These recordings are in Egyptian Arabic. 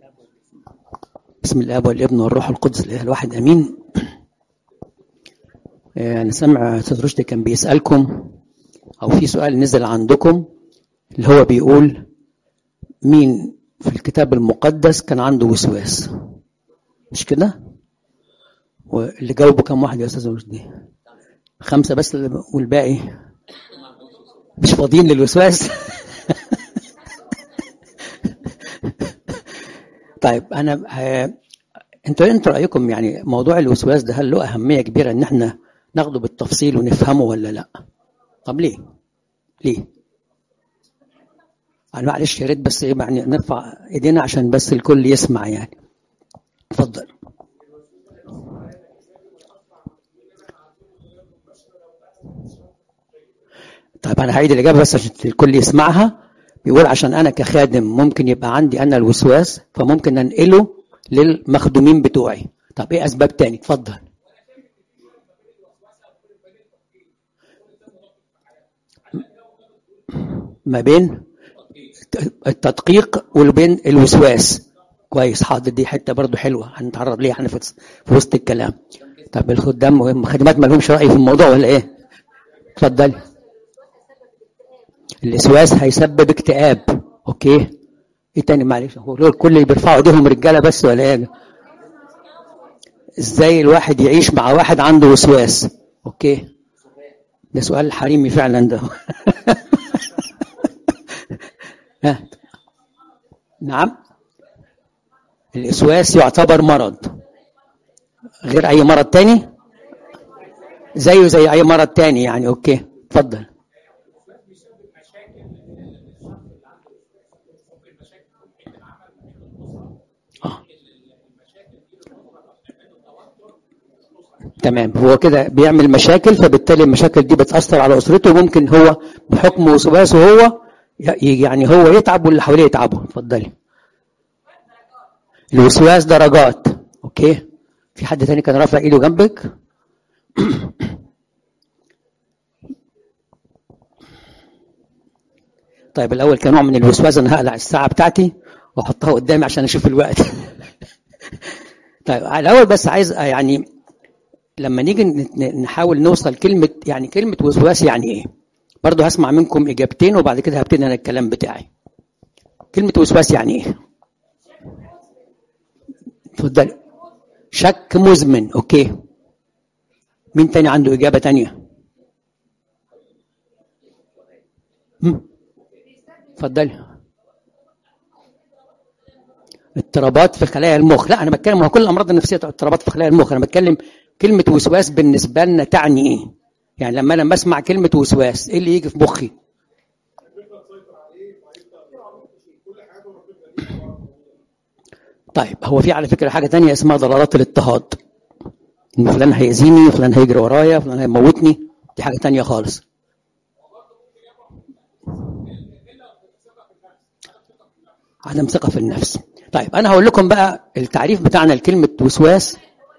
بسم الله والابن والروح القدس الاله الواحد امين انا سامع استاذ رشدي كان بيسالكم او في سؤال نزل عندكم اللي هو بيقول مين في الكتاب المقدس كان عنده وسواس مش كده واللي جاوبوا كم واحد يا استاذ رشدي خمسه بس والباقي مش فاضيين للوسواس طيب انا ه... انتوا انتوا رايكم يعني موضوع الوسواس ده هل له اهميه كبيره ان احنا ناخده بالتفصيل ونفهمه ولا لا طب ليه ليه انا معلش يا ريت بس يعني نرفع ايدينا عشان بس الكل يسمع يعني اتفضل طيب انا هعيد الاجابه بس عشان الكل يسمعها بيقول عشان انا كخادم ممكن يبقى عندي انا الوسواس فممكن انقله للمخدومين بتوعي طب ايه اسباب تاني اتفضل ما بين التدقيق وبين الوسواس كويس حاضر دي حته برضو حلوه هنتعرض ليها احنا في وسط الكلام طب الخدام خدمات ما لهمش راي في الموضوع ولا ايه اتفضل الوسواس هيسبب اكتئاب اوكي ايه تاني معلش هو الكل اللي بيرفعوا ايديهم رجاله بس ولا ايه ازاي الواحد يعيش مع واحد عنده وسواس اوكي ده سؤال حريمي فعلا ده ها نعم الوسواس يعتبر مرض غير اي مرض تاني زيه زي اي مرض تاني يعني اوكي اتفضل تمام هو كده بيعمل مشاكل فبالتالي المشاكل دي بتأثر على أسرته وممكن هو بحكم وسواسه هو يعني هو يتعب واللي حواليه يتعبوا اتفضلي الوسواس درجات اوكي في حد تاني كان رافع ايده جنبك طيب الاول كنوع من الوسواس انا هقلع الساعه بتاعتي واحطها قدامي عشان اشوف الوقت طيب الاول بس عايز يعني لما نيجي نحاول نوصل كلمة يعني كلمة وسواس يعني ايه؟ برضه هسمع منكم إجابتين وبعد كده هبتدي أنا الكلام بتاعي. كلمة وسواس يعني ايه؟ اتفضل شك مزمن اوكي مين تاني عنده إجابة تانية؟ اتفضلي اضطرابات في خلايا المخ لا انا بتكلم هو كل الامراض النفسيه اضطرابات في خلايا المخ انا بتكلم كلمه وسواس بالنسبه لنا تعني ايه يعني لما انا بسمع كلمه وسواس ايه اللي يجي في مخي طيب هو في على فكره حاجه تانية اسمها ضلالات الاضطهاد ان فلان هيأذيني فلان هيجري ورايا فلان هيموتني دي حاجه تانية خالص عدم ثقه في النفس طيب انا هقول لكم بقى التعريف بتاعنا لكلمه وسواس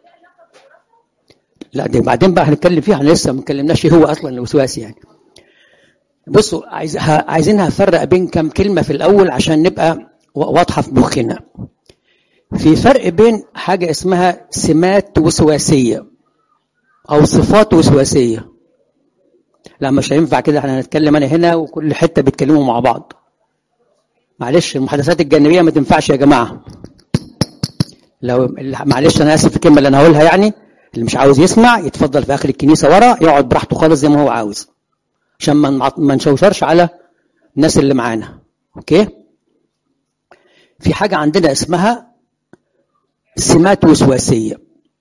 لا دي بعدين بقى هنتكلم فيها احنا لسه ما اتكلمناش ايه هو اصلا الوسواس يعني بصوا عايز عايزين نفرق بين كم كلمه في الاول عشان نبقى واضحه في مخنا في فرق بين حاجه اسمها سمات وسواسيه او صفات وسواسيه لا مش هينفع كده احنا هنتكلم انا هنا وكل حته بيتكلموا مع بعض معلش المحادثات الجانبيه ما تنفعش يا جماعه لو معلش انا اسف في الكلمه اللي انا هقولها يعني اللي مش عاوز يسمع يتفضل في اخر الكنيسه ورا يقعد براحته خالص زي ما هو عاوز عشان ما ما نشوشرش على الناس اللي معانا اوكي في حاجه عندنا اسمها سمات وسواسيه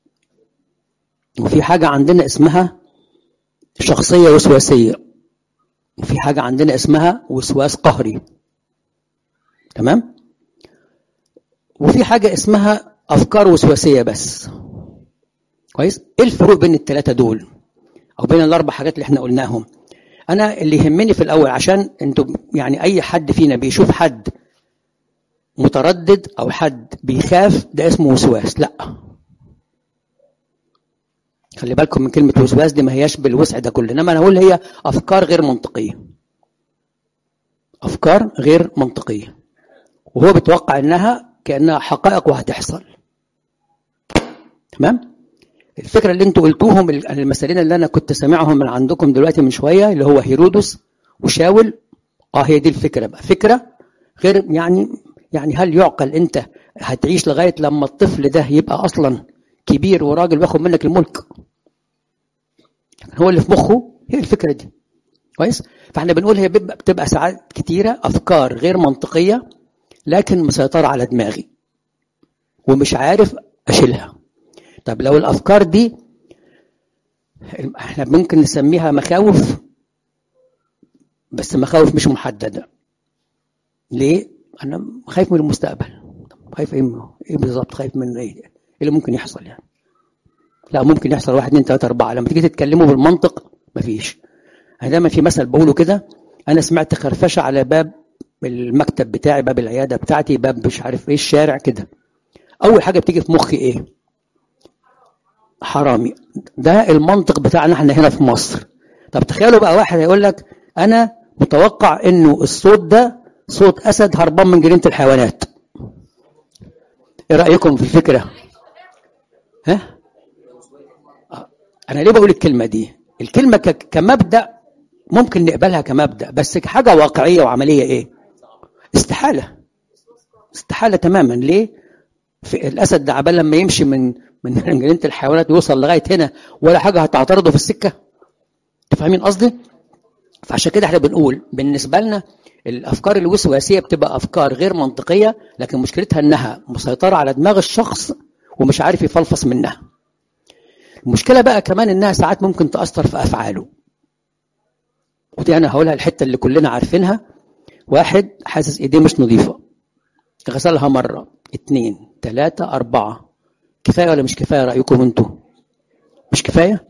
وفي حاجه عندنا اسمها شخصيه وسواسيه وفي حاجه عندنا اسمها وسواس قهري تمام وفي حاجه اسمها افكار وسواسيه بس كويس ايه الفروق بين الثلاثه دول او بين الاربع حاجات اللي احنا قلناهم انا اللي يهمني في الاول عشان انتوا يعني اي حد فينا بيشوف حد متردد او حد بيخاف ده اسمه وسواس لا خلي بالكم من كلمه وسواس دي ما هياش بالوسع ده كله انما انا اقول هي افكار غير منطقيه افكار غير منطقيه وهو بيتوقع انها كانها حقائق وهتحصل تمام الفكره اللي انتوا قلتوهم المثالين اللي انا كنت سامعهم من عندكم دلوقتي من شويه اللي هو هيرودس وشاول اه هي دي الفكره بقى فكره غير يعني يعني هل يعقل انت هتعيش لغايه لما الطفل ده يبقى اصلا كبير وراجل واخد منك الملك هو اللي في مخه هي الفكره دي كويس فاحنا بنقول هي بتبقى ساعات كتيره افكار غير منطقيه لكن مسيطره على دماغي ومش عارف اشيلها طب لو الافكار دي احنا ممكن نسميها مخاوف بس مخاوف مش محدده ليه انا خايف من المستقبل خايف ايه ايه بالظبط خايف من ايه ايه اللي ممكن يحصل يعني لا ممكن يحصل واحد اثنين ثلاثة أربعة لما تيجي تتكلموا بالمنطق مفيش أنا دايما في مثل بقوله كده أنا سمعت خرفشة على باب المكتب بتاعي باب العيادة بتاعتي باب مش عارف إيه الشارع كده أول حاجة بتيجي في مخي إيه؟ حرامي ده المنطق بتاعنا احنا هنا في مصر طب تخيلوا بقى واحد هيقول لك أنا متوقع إنه الصوت ده صوت أسد هربان من جنينة الحيوانات إيه رأيكم في الفكرة؟ ها؟ أنا ليه بقول الكلمة دي؟ الكلمة كمبدأ ممكن نقبلها كمبدأ بس كحاجة واقعية وعملية إيه؟ استحالة استحالة تماما ليه؟ في الأسد ده عبال لما يمشي من من جنينة الحيوانات ويوصل لغاية هنا ولا حاجة هتعترضه في السكة تفهمين قصدي؟ فعشان كده احنا بنقول بالنسبة لنا الأفكار الوسواسية بتبقى أفكار غير منطقية لكن مشكلتها إنها مسيطرة على دماغ الشخص ومش عارف يفلفص منها المشكلة بقى كمان إنها ساعات ممكن تأثر في أفعاله ودي أنا هقولها الحتة اللي كلنا عارفينها واحد حاسس إيديه مش نظيفة غسلها مرة اتنين تلاتة أربعة كفاية ولا مش كفاية رأيكم أنتوا مش كفاية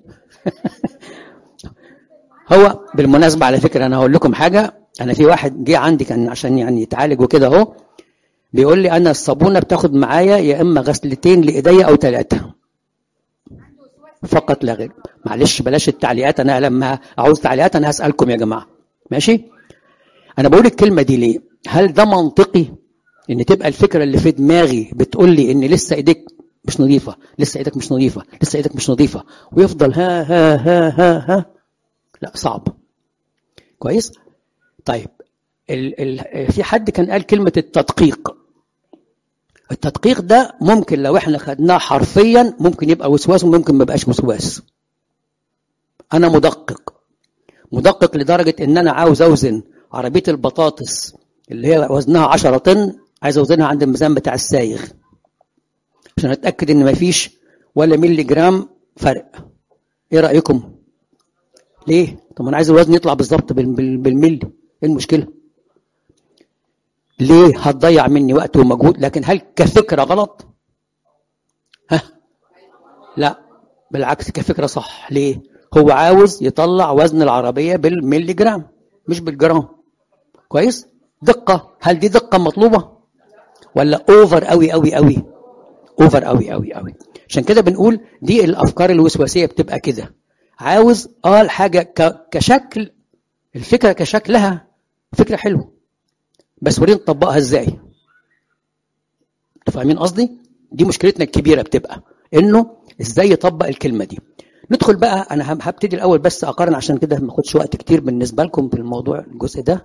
هو بالمناسبة على فكرة أنا هقول لكم حاجة أنا في واحد جه عندي كان عشان يعني يتعالج وكده أهو بيقول لي أنا الصابونة بتاخد معايا يا إما غسلتين لإيديا أو ثلاثة فقط لا غير معلش بلاش التعليقات أنا لما أعوز تعليقات أنا هسألكم يا جماعة ماشي أنا بقول الكلمة دي ليه هل ده منطقي إن تبقى الفكرة اللي في دماغي بتقول لي إن لسه إيديك مش نظيفة لسه إيدك مش نظيفة لسه إيدك مش نظيفة ويفضل ها ها ها ها ها لا صعب كويس طيب ال ال في حد كان قال كلمة التدقيق التدقيق ده ممكن لو احنا خدناه حرفيا ممكن يبقى وسواس وممكن ما يبقاش وسواس انا مدقق مدقق لدرجة ان انا عاوز اوزن عربية البطاطس اللي هي وزنها 10 طن عايز اوزنها عند الميزان بتاع السايغ عشان اتاكد ان مفيش ولا ملي جرام فرق ايه رايكم ليه طب انا عايز الوزن يطلع بالظبط بالملي ايه المشكله ليه هتضيع مني وقت ومجهود لكن هل كفكره غلط ها لا بالعكس كفكره صح ليه هو عاوز يطلع وزن العربيه بالملي جرام مش بالجرام كويس دقه هل دي دقه مطلوبه ولا اوفر قوي قوي قوي اوفر قوي قوي قوي عشان كده بنقول دي الافكار الوسواسيه بتبقى كده عاوز اه الحاجه كشكل الفكره كشكلها فكره حلوه بس ورينا نطبقها ازاي انتوا فاهمين قصدي دي مشكلتنا الكبيره بتبقى انه ازاي يطبق الكلمه دي ندخل بقى انا هبتدي الاول بس اقارن عشان كده ما اخدش وقت كتير بالنسبه لكم في الموضوع الجزء ده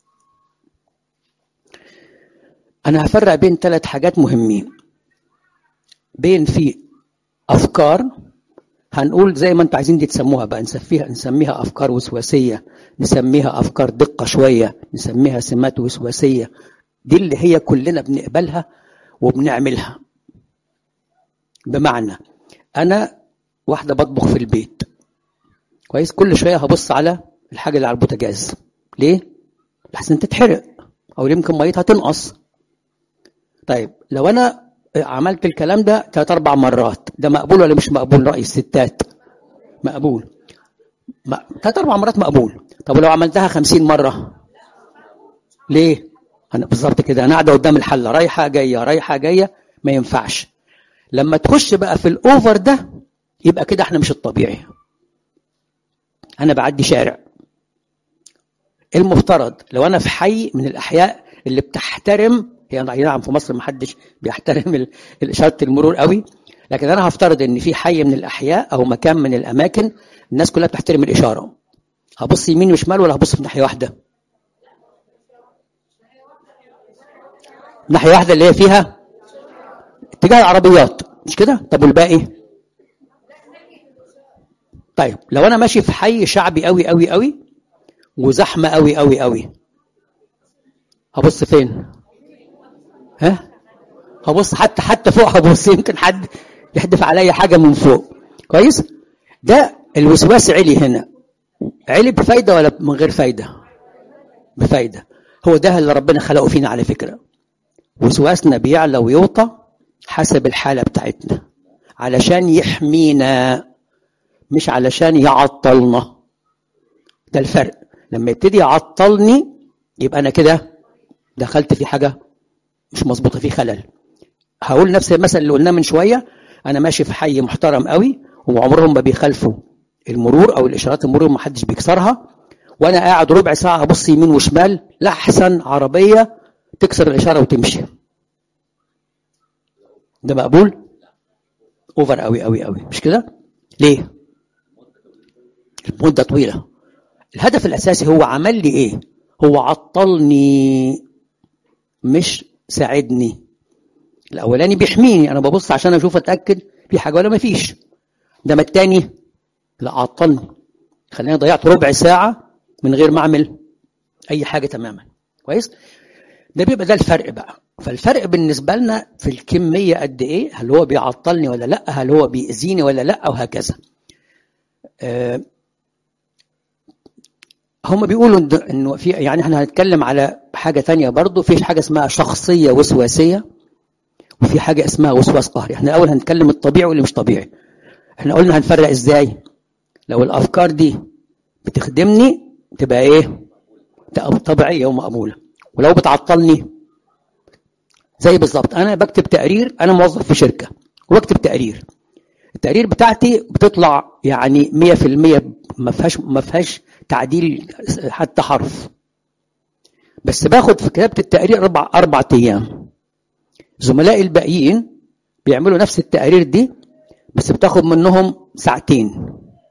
انا هفرق بين ثلاث حاجات مهمين بين في افكار هنقول زي ما انتوا عايزين دي تسموها بقى نسميها نسميها افكار وسواسيه نسميها افكار دقه شويه نسميها سمات وسواسيه دي اللي هي كلنا بنقبلها وبنعملها بمعنى انا واحده بطبخ في البيت كويس كل شويه هبص على الحاجه اللي على البوتاجاز ليه لحسن تتحرق او يمكن ميتها تنقص طيب لو انا عملت الكلام ده ثلاث اربع مرات ده مقبول ولا مش مقبول راي الستات مقبول ثلاث اربع مرات مقبول طب لو عملتها خمسين مره ليه انا بالظبط كده انا قاعده قدام الحله رايحه جايه رايحه جايه ما ينفعش لما تخش بقى في الاوفر ده يبقى كده احنا مش الطبيعي انا بعدي شارع المفترض لو انا في حي من الاحياء اللي بتحترم هي نعم في مصر ما حدش بيحترم اشاره المرور قوي لكن انا هفترض ان في حي من الاحياء او مكان من الاماكن الناس كلها بتحترم الاشاره هبص يمين وشمال ولا هبص في ناحيه واحده ناحيه واحده اللي هي فيها اتجاه العربيات مش كده طب والباقي طيب لو انا ماشي في حي شعبي قوي قوي قوي وزحمه قوي قوي قوي هبص فين ها هبص حتى حتى فوق هبص يمكن حد يحدف عليا حاجه من فوق كويس ده الوسواس علي هنا علي بفايده ولا من غير فايده بفايده هو ده اللي ربنا خلقه فينا على فكره وسواسنا بيعلى ويوطى حسب الحاله بتاعتنا علشان يحمينا مش علشان يعطلنا ده الفرق لما يبتدي يعطلني يبقى انا كده دخلت في حاجه مش مظبوطه في خلل هقول نفس المثل اللي قلناه من شويه انا ماشي في حي محترم قوي وعمرهم ما بيخالفوا المرور او الاشارات المرور ما حدش بيكسرها وانا قاعد ربع ساعه ابص يمين وشمال لاحسن عربيه تكسر الاشاره وتمشي ده مقبول اوفر قوي قوي قوي مش كده ليه المده طويله الهدف الاساسي هو عمل لي ايه هو عطلني مش ساعدني الاولاني بيحميني انا ببص عشان اشوف اتاكد في حاجه ولا ما فيش انما التاني لا عطلني خلاني ضيعت ربع ساعه من غير ما اعمل اي حاجه تماما كويس ده بيبقى ده الفرق بقى فالفرق بالنسبه لنا في الكميه قد ايه هل هو بيعطلني ولا لا هل هو بيأذيني ولا لا وهكذا أه هم بيقولوا انه في يعني احنا هنتكلم على حاجه تانية برضو في حاجه اسمها شخصيه وسواسيه وفي حاجه اسمها وسواس قهري احنا الاول هنتكلم الطبيعي واللي مش طبيعي احنا قلنا هنفرق ازاي لو الافكار دي بتخدمني تبقى ايه طبيعيه ومقبوله ولو بتعطلني زي بالظبط انا بكتب تقرير انا موظف في شركه وبكتب تقرير التقرير بتاعتي بتطلع يعني 100% ما فيهاش ما فيهاش تعديل حتى حرف بس باخد في كتابه التقرير اربع اربع ايام زملائي الباقيين بيعملوا نفس التقارير دي بس بتاخد منهم ساعتين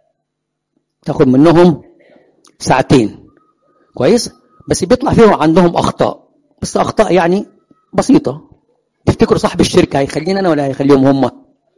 تاخد منهم ساعتين كويس بس بيطلع فيهم عندهم اخطاء بس اخطاء يعني بسيطه تفتكروا صاحب الشركه هيخليني انا ولا هيخليهم هم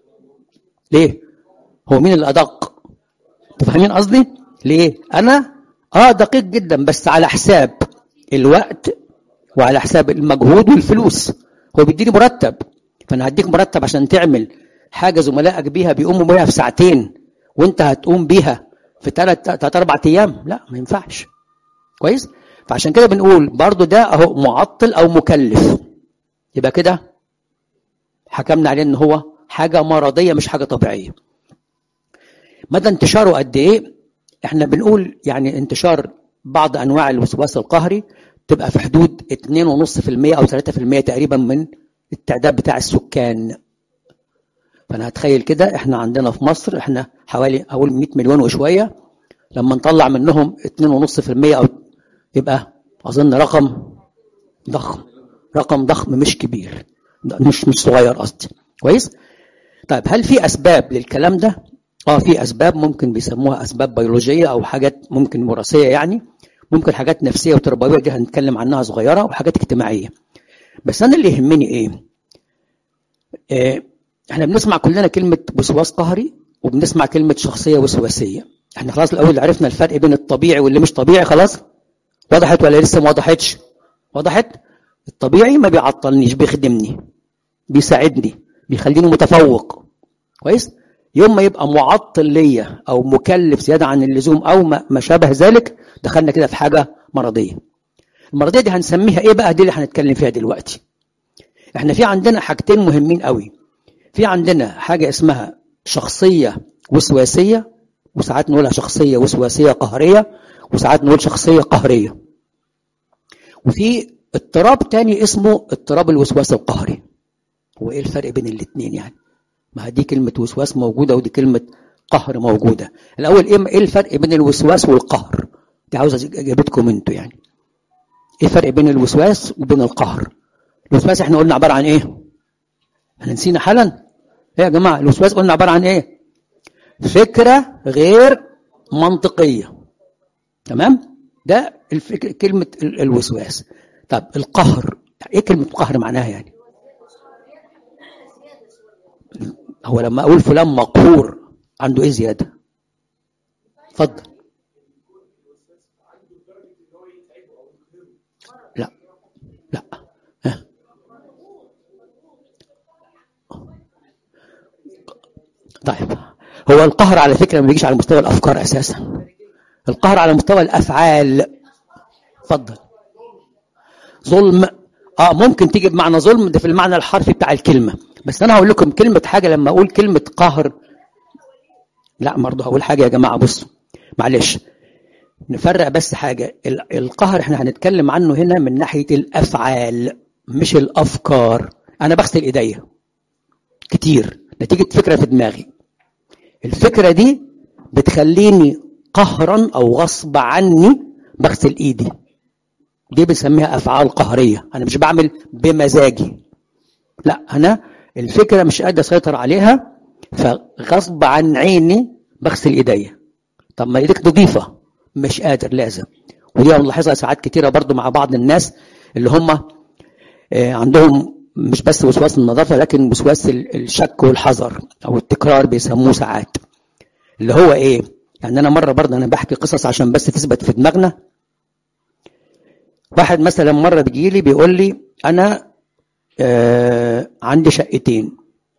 ليه هو مين اللي ادق انتوا فاهمين قصدي ليه انا اه دقيق جدا بس على حساب الوقت وعلى حساب المجهود والفلوس هو بيديني مرتب فانا هديك مرتب عشان تعمل حاجه زملائك بيها بيقوموا بيها في ساعتين وانت هتقوم بيها في ثلاث ثلاث اربع ايام لا ما ينفعش كويس فعشان كده بنقول برضو ده اهو معطل او مكلف يبقى كده حكمنا عليه ان هو حاجه مرضيه مش حاجه طبيعيه مدى انتشاره قد ايه احنا بنقول يعني انتشار بعض انواع الوسواس القهري تبقى في حدود 2.5% او 3% تقريبا من التعداد بتاع السكان فانا هتخيل كده احنا عندنا في مصر احنا حوالي اقول 100 مليون وشويه لما نطلع منهم 2.5% او يبقى اظن رقم ضخم رقم ضخم مش كبير مش مش صغير قصدي كويس طيب هل في اسباب للكلام ده اه في اسباب ممكن بيسموها اسباب بيولوجيه او حاجات ممكن وراثيه يعني ممكن حاجات نفسيه وتربويه دي هنتكلم عنها صغيره وحاجات اجتماعيه بس انا اللي يهمني ايه آه احنا بنسمع كلنا كلمه وسواس قهري وبنسمع كلمه شخصيه وسواسيه احنا خلاص الاول عرفنا الفرق بين الطبيعي واللي مش طبيعي خلاص وضحت ولا لسه ما وضحتش وضحت الطبيعي ما بيعطلنيش بيخدمني بيساعدني بيخليني متفوق كويس يوم ما يبقى معطل ليا او مكلف زياده عن اللزوم او ما شابه ذلك دخلنا كده في حاجه مرضيه المرضيه دي هنسميها ايه بقى دي اللي هنتكلم فيها دلوقتي احنا في عندنا حاجتين مهمين قوي في عندنا حاجه اسمها شخصيه وسواسيه وساعات نقولها شخصيه وسواسيه قهريه وساعات نقول شخصيه قهريه وفي اضطراب تاني اسمه اضطراب الوسواس القهري هو ايه الفرق بين الاثنين يعني ما دي كلمة وسواس موجودة ودي كلمة قهر موجودة الأول إيه الفرق بين الوسواس والقهر دي عاوز إجابتكم أنتوا يعني إيه الفرق بين الوسواس وبين القهر الوسواس احنا قلنا عباره عن ايه احنا نسينا حالا ايه يا جماعه الوسواس قلنا عباره عن ايه فكره غير منطقيه تمام ده الفكر كلمه ال- الوسواس طب القهر ايه كلمه قهر معناها يعني هو لما اقول فلان مقهور عنده ايه زياده اتفضل لا لا ها. طيب هو القهر على فكره ما بيجيش على مستوى الافكار اساسا القهر على مستوى الافعال اتفضل ظلم اه ممكن تيجي بمعنى ظلم ده في المعنى الحرفي بتاع الكلمه بس انا هقول لكم كلمه حاجه لما اقول كلمه قهر لا برضه هقول حاجه يا جماعه بصوا معلش نفرق بس حاجه ال- القهر احنا هنتكلم عنه هنا من ناحيه الافعال مش الافكار انا بغسل ايديا كتير نتيجه فكره في دماغي الفكره دي بتخليني قهرا او غصب عني بغسل ايدي دي بنسميها افعال قهريه انا مش بعمل بمزاجي لا انا الفكره مش قادر اسيطر عليها فغصب عن عيني بغسل ايديا طب ما ايديك نظيفه مش قادر لازم ودي انا ملاحظها ساعات كتيره برضو مع بعض الناس اللي هم آه، عندهم مش بس وسواس النظافه لكن وسواس ال- الشك والحذر او التكرار بيسموه ساعات اللي هو ايه يعني انا مره برضه انا بحكي قصص عشان بس تثبت في دماغنا واحد مثلا مره بيجي لي بيقول لي انا آه عندي شقتين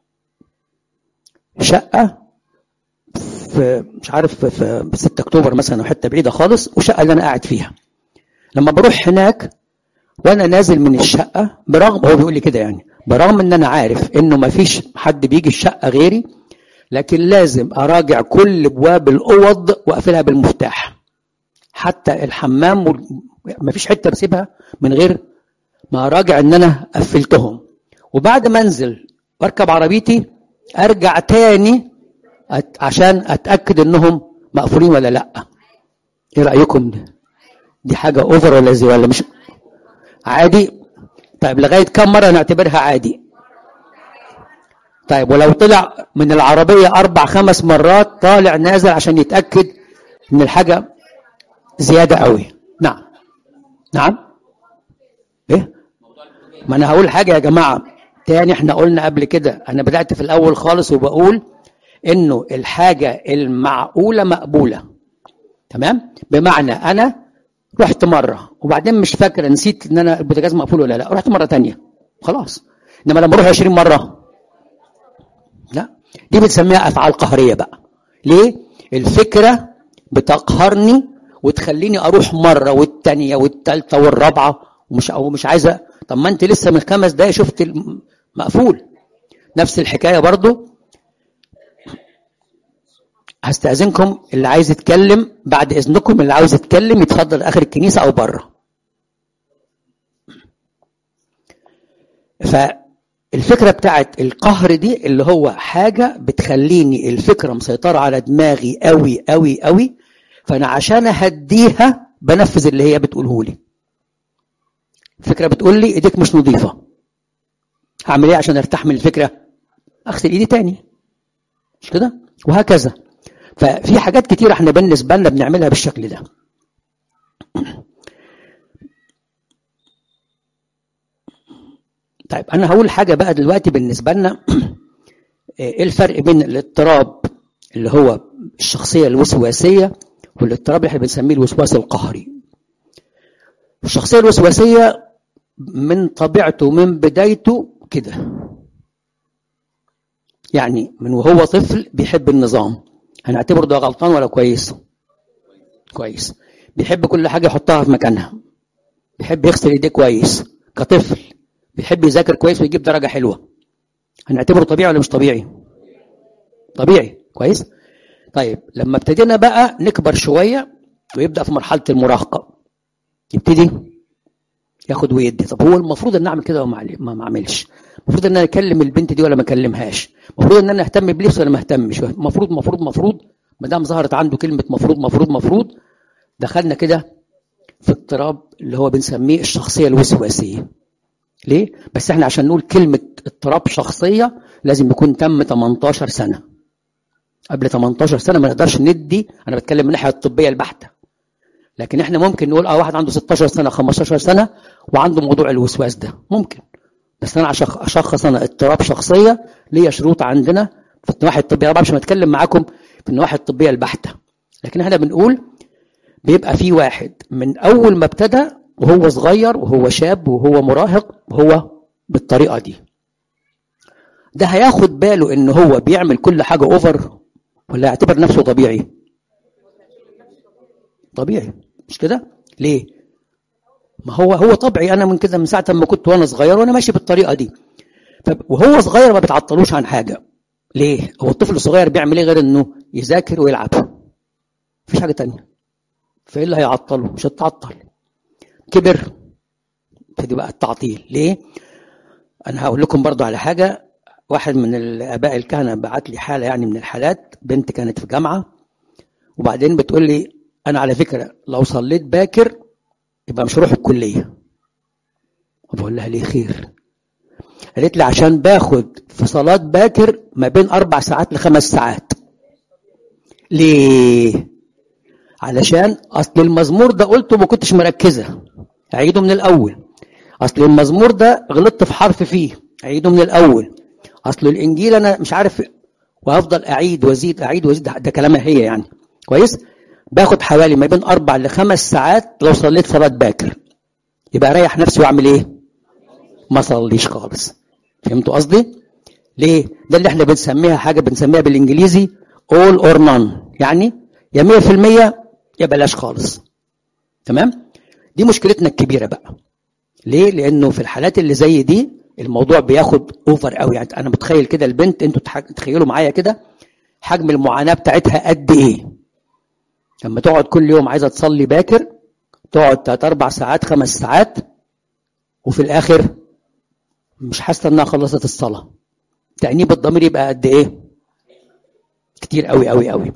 شقه في مش عارف في- في 6 اكتوبر مثلا او حته بعيده خالص وشقه اللي انا قاعد فيها لما بروح هناك وانا نازل من الشقه برغم هو بيقول لي كده يعني برغم ان انا عارف انه ما فيش حد بيجي الشقه غيري لكن لازم اراجع كل ابواب الاوض واقفلها بالمفتاح حتى الحمام وال... ما فيش حته بسيبها من غير ما اراجع ان انا قفلتهم وبعد ما انزل واركب عربيتي ارجع تاني أت... عشان اتاكد انهم مقفولين ولا لا ايه رايكم دي, دي حاجه اوفر ولا زي ولا مش عادي طيب لغايه كم مره نعتبرها عادي طيب ولو طلع من العربيه اربع خمس مرات طالع نازل عشان يتاكد ان الحاجه زياده قوي نعم نعم ايه ما انا هقول حاجه يا جماعه تاني احنا قلنا قبل كده انا بدات في الاول خالص وبقول انه الحاجه المعقوله مقبوله تمام بمعنى انا رحت مره وبعدين مش فاكر نسيت ان انا البوتاجاز مقفول ولا لا رحت مره تانية خلاص انما لما اروح 20 مره لا دي بنسميها افعال قهريه بقى ليه الفكره بتقهرني وتخليني اروح مره والتانية والتالتة والرابعه ومش او مش عايزه طب ما انت لسه من خمس دقايق شفت الم- مقفول نفس الحكايه برضو هستأذنكم اللي عايز يتكلم بعد إذنكم اللي عاوز يتكلم يتفضل آخر الكنيسة أو بره فالفكرة بتاعت القهر دي اللي هو حاجة بتخليني الفكرة مسيطرة على دماغي قوي قوي قوي فأنا عشان أهديها بنفذ اللي هي بتقوله لي الفكرة بتقول لي إيديك مش نظيفة هعمل إيه عشان أرتاح من الفكرة أغسل إيدي تاني مش كده وهكذا ففي حاجات كتير احنا بالنسبة لنا بنعملها بالشكل ده طيب انا هقول حاجة بقى دلوقتي بالنسبة لنا ايه الفرق بين الاضطراب اللي هو الشخصية الوسواسية والاضطراب اللي احنا بنسميه الوسواس القهري الشخصية الوسواسية من طبيعته من بدايته كده يعني من وهو طفل بيحب النظام هنعتبره ده غلطان ولا كويس كويس بيحب كل حاجة يحطها في مكانها بيحب يغسل ايديه كويس كطفل بيحب يذاكر كويس ويجيب درجة حلوة هنعتبره طبيعي ولا مش طبيعي طبيعي كويس طيب لما ابتدينا بقى نكبر شوية ويبدأ في مرحلة المراهقة يبتدي ياخد ويدي طب هو المفروض ان اعمل كده وما ما ما اعملش المفروض ان انا اكلم البنت دي ولا ما اكلمهاش المفروض ان انا اهتم بلبس ولا ما اهتمش المفروض مفروض مفروض ما دام ظهرت عنده كلمه مفروض مفروض مفروض دخلنا كده في اضطراب اللي هو بنسميه الشخصيه الوسواسيه ليه بس احنا عشان نقول كلمه اضطراب شخصيه لازم يكون تم 18 سنه قبل 18 سنه ما نقدرش ندي انا بتكلم من الناحيه الطبيه البحته لكن احنا ممكن نقول اه واحد عنده 16 سنه 15 سنه وعنده موضوع الوسواس ده ممكن بس انا عشان اشخص انا اضطراب شخصيه ليا شروط عندنا في النواحي الطبيه انا مش بتكلم معاكم في النواحي الطبيه البحته لكن احنا بنقول بيبقى في واحد من اول ما ابتدى وهو صغير وهو شاب وهو مراهق وهو بالطريقه دي ده هياخد باله ان هو بيعمل كل حاجه اوفر ولا يعتبر نفسه طبيعي طبيعي مش كده ليه ما هو هو طبيعي انا من كده من ساعه ما كنت وانا صغير وانا ماشي بالطريقه دي وهو صغير ما بتعطلوش عن حاجه ليه هو الطفل الصغير بيعمل ايه غير انه يذاكر ويلعب مفيش حاجه تانية فايه اللي هيعطله مش هتعطل كبر فدي بقى التعطيل ليه انا هقول لكم برضو على حاجه واحد من الاباء الكهنه بعت لي حاله يعني من الحالات بنت كانت في جامعه وبعدين بتقول لي انا على فكره لو صليت باكر يبقى مش هروح الكليه بقول لها ليه خير قالت لي عشان باخد في صلاه باكر ما بين اربع ساعات لخمس ساعات ليه علشان اصل المزمور ده قلته ما كنتش مركزه اعيده من الاول اصل المزمور ده غلطت في حرف فيه اعيده من الاول اصل الانجيل انا مش عارف وهفضل اعيد وازيد اعيد وازيد ده كلامها هي يعني كويس باخد حوالي ما بين اربع لخمس ساعات لو صليت صلاه باكر يبقى اريح نفسي واعمل ايه ما صليش خالص فهمتوا قصدي ليه ده اللي احنا بنسميها حاجه بنسميها بالانجليزي all or none يعني يا 100% يا بلاش خالص تمام دي مشكلتنا الكبيره بقى ليه لانه في الحالات اللي زي دي الموضوع بياخد اوفر قوي يعني انا متخيل كده البنت انتوا تخيلوا معايا كده حجم المعاناه بتاعتها قد ايه لما تقعد كل يوم عايزه تصلي باكر تقعد 3 4 ساعات خمس ساعات وفي الاخر مش حاسه انها خلصت الصلاه تانيب الضمير يبقى قد ايه كتير قوي قوي قوي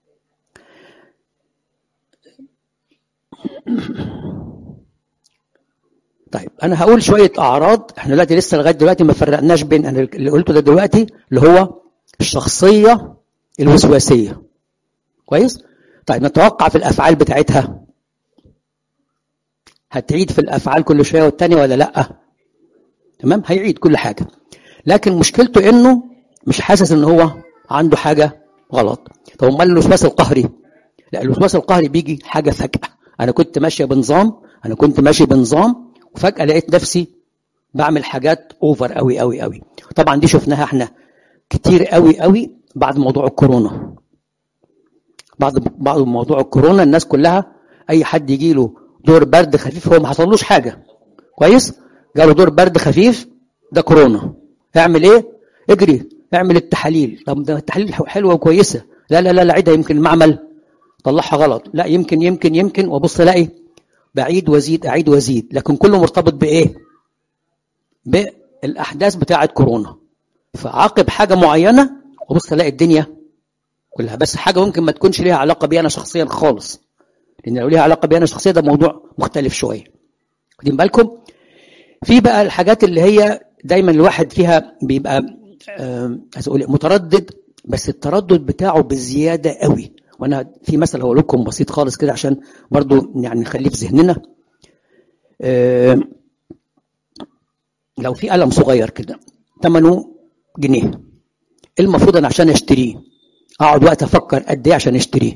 طيب انا هقول شويه اعراض احنا دلوقتي لسه لغايه دلوقتي ما فرقناش بين انا اللي قلته ده دلوقتي اللي هو الشخصيه الوسواسيه كويس طيب نتوقع في الافعال بتاعتها هتعيد في الافعال كل شويه والتانيه ولا لا تمام هيعيد كل حاجه لكن مشكلته انه مش حاسس ان هو عنده حاجه غلط طب امال الوسواس القهري لا الوسواس القهري بيجي حاجه فجاه انا كنت ماشيه بنظام انا كنت ماشي بنظام وفجاه لقيت نفسي بعمل حاجات اوفر قوي قوي قوي طبعا دي شفناها احنا كتير قوي قوي بعد موضوع الكورونا بعد بعد موضوع الكورونا الناس كلها اي حد يجي له دور برد خفيف هو ما حصلوش حاجه كويس جاله دور برد خفيف ده كورونا اعمل ايه اجري اعمل التحاليل طب ده التحاليل حلوه وكويسه لا لا لا لا عيدها يمكن المعمل طلعها غلط لا يمكن يمكن يمكن وابص الاقي بعيد وازيد اعيد وازيد لكن كله مرتبط بايه بالاحداث بتاعه كورونا فعاقب حاجه معينه وبص الاقي الدنيا كلها بس حاجه ممكن ما تكونش ليها علاقه بي انا شخصيا خالص لان لو ليها علاقه بي انا شخصيا ده موضوع مختلف شويه واخدين بالكم في بقى الحاجات اللي هي دايما الواحد فيها بيبقى عايز اقول متردد بس التردد بتاعه بزياده قوي وانا في مثل هقول لكم بسيط خالص كده عشان برضو يعني نخليه في ذهننا أه لو في قلم صغير كده ثمنه جنيه المفروض انا عشان اشتريه اقعد وقت افكر قد ايه عشان اشتريه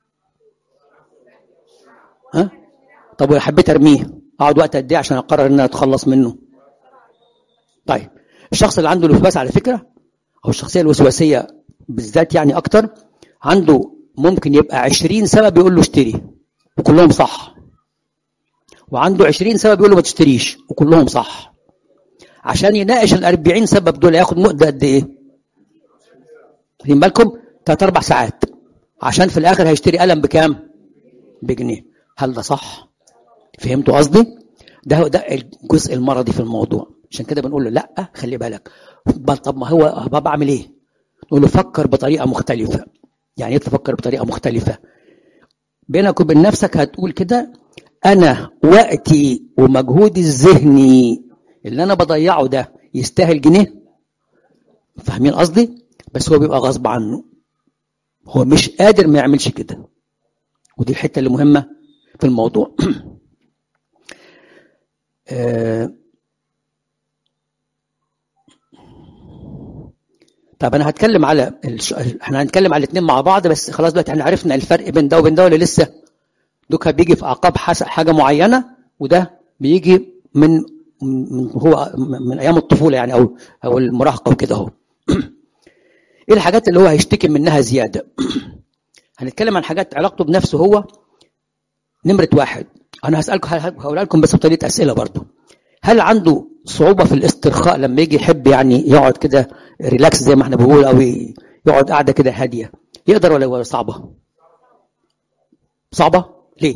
ها طب ولو حبيت ارميه اقعد وقت قد ايه عشان اقرر ان انا اتخلص منه طيب الشخص اللي عنده الوسواس على فكره او الشخصيه الوسواسيه بالذات يعني اكتر عنده ممكن يبقى 20 سبب يقول له اشتري وكلهم صح وعنده 20 سبب يقول له ما تشتريش وكلهم صح عشان يناقش ال 40 سبب دول هياخد مده قد ايه؟ واخدين بالكم؟ ثلاث اربع ساعات عشان في الاخر هيشتري قلم بكام؟ بجنيه هل ده صح؟ فهمتوا قصدي؟ ده ده الجزء المرضي في الموضوع عشان كده بنقول له لا خلي بالك طب ما هو بعمل ايه؟ نقول له فكر بطريقه مختلفه يعني ايه تفكر بطريقه مختلفه؟ بينك وبين نفسك هتقول كده انا وقتي ومجهودي الذهني اللي انا بضيعه ده يستاهل جنيه فاهمين قصدي بس هو بيبقى غصب عنه هو مش قادر ما يعملش كده ودي الحته اللي مهمه في الموضوع آه طب انا هتكلم على الش... احنا هنتكلم على الاثنين مع بعض بس خلاص دلوقتي احنا عرفنا الفرق بين ده وبين ده ولا لسه دوكا بيجي في اعقاب حاجه معينه وده بيجي من من هو من ايام الطفوله يعني او او المراهقه وكده اهو ايه الحاجات اللي هو هيشتكي منها زياده هنتكلم عن حاجات علاقته بنفسه هو نمره واحد انا هسالكم هقول لكم بس بطريقه اسئله برضو هل عنده صعوبه في الاسترخاء لما يجي يحب يعني يقعد كده ريلاكس زي ما احنا بنقول او يقعد قاعده كده هاديه يقدر ولا صعبه صعبه ليه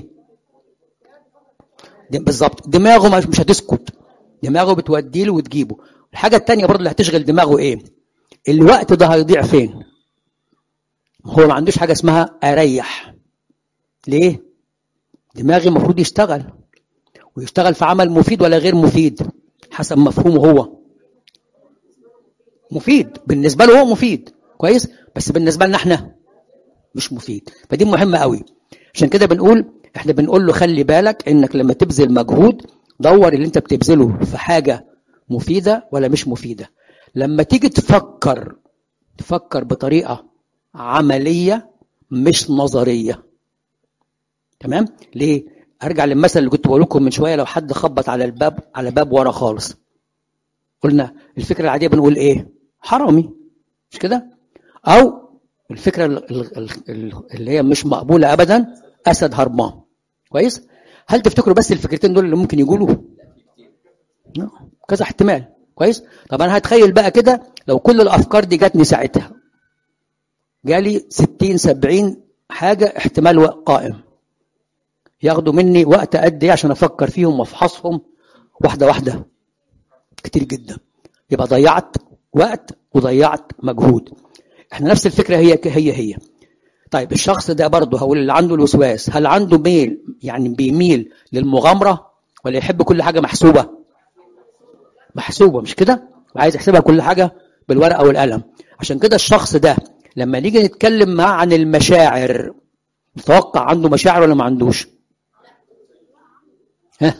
بالظبط دماغه مش هتسكت دماغه بتوديه له وتجيبه الحاجه الثانيه برضه اللي هتشغل دماغه ايه الوقت ده هيضيع فين هو ما عندوش حاجه اسمها اريح ليه دماغي المفروض يشتغل ويشتغل في عمل مفيد ولا غير مفيد حسب مفهومه هو مفيد بالنسبه له هو مفيد كويس بس بالنسبه لنا احنا مش مفيد فدي مهمه قوي عشان كده بنقول احنا بنقول له خلي بالك انك لما تبذل مجهود دور اللي انت بتبذله في حاجه مفيده ولا مش مفيده لما تيجي تفكر تفكر بطريقه عمليه مش نظريه تمام ليه ارجع للمثل اللي كنت بقول لكم من شويه لو حد خبط على الباب على باب ورا خالص قلنا الفكره العاديه بنقول ايه حرامي مش كده او الفكره اللي هي مش مقبوله ابدا اسد هربان كويس هل تفتكروا بس الفكرتين دول اللي ممكن يقولوا كذا احتمال كويس طب انا هتخيل بقى كده لو كل الافكار دي جاتني ساعتها جالي 60 70 حاجه احتمال قائم ياخدوا مني وقت قد ايه عشان افكر فيهم وافحصهم واحده واحده كتير جدا يبقى ضيعت وقت وضيعت مجهود احنا نفس الفكره هي هي هي طيب الشخص ده برضه هقول اللي عنده الوسواس هل عنده ميل يعني بيميل للمغامره ولا يحب كل حاجه محسوبه محسوبه مش كده وعايز يحسبها كل حاجه بالورقه والقلم عشان كده الشخص ده لما نيجي نتكلم معاه عن المشاعر متوقع عنده مشاعر ولا ما عندوش ها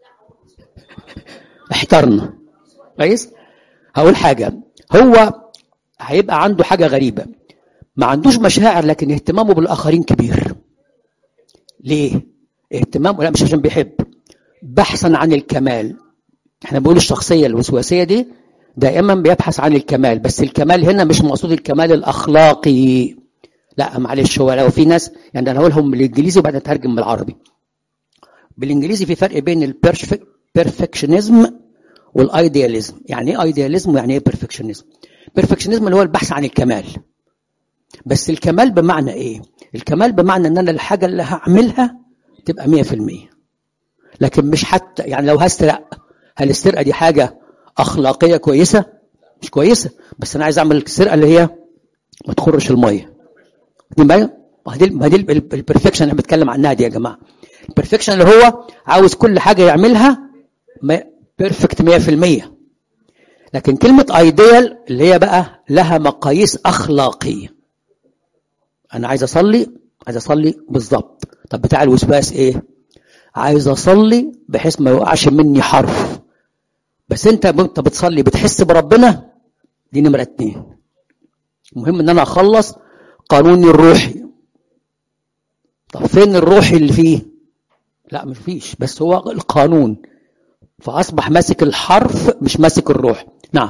احترنا كويس هقول حاجه هو هيبقى عنده حاجه غريبه ما عندوش مشاعر لكن اهتمامه بالاخرين كبير ليه اهتمامه لا مش عشان بيحب بحثا عن الكمال احنا بنقول الشخصيه الوسواسيه دي دائما بيبحث عن الكمال بس الكمال هنا مش مقصود الكمال الاخلاقي لا معلش هو لو في ناس يعني انا هقولهم بالانجليزي وبعدين اترجم بالعربي بالانجليزي في فرق بين البرفكشنزم والايدياليزم يعني ايه ايدياليزم ويعني ايه بيرفكشنزم بيرفكشنزم اللي هو البحث عن الكمال بس الكمال بمعنى ايه الكمال بمعنى ان انا الحاجه اللي هعملها تبقى 100% لكن مش حتى يعني لو هسرق هل السرقه دي حاجه اخلاقيه كويسه مش كويسه بس انا عايز اعمل السرقه اللي هي ما تخرش الميه دي ما دي ما دي البرفكشن اللي بتكلم عنها دي يا جماعه البرفكشن اللي هو عاوز كل حاجه يعملها بيرفكت 100% لكن كلمه ايديال اللي هي بقى لها مقاييس اخلاقيه انا عايز اصلي عايز اصلي بالظبط طب بتاع الوسواس ايه عايز اصلي بحيث ما يوقعش مني حرف بس انت انت بتصلي بتحس بربنا دي نمره اتنين المهم ان انا اخلص قانوني الروحي طب فين الروحي اللي فيه لا مش فيش بس هو القانون فاصبح ماسك الحرف مش ماسك الروح نعم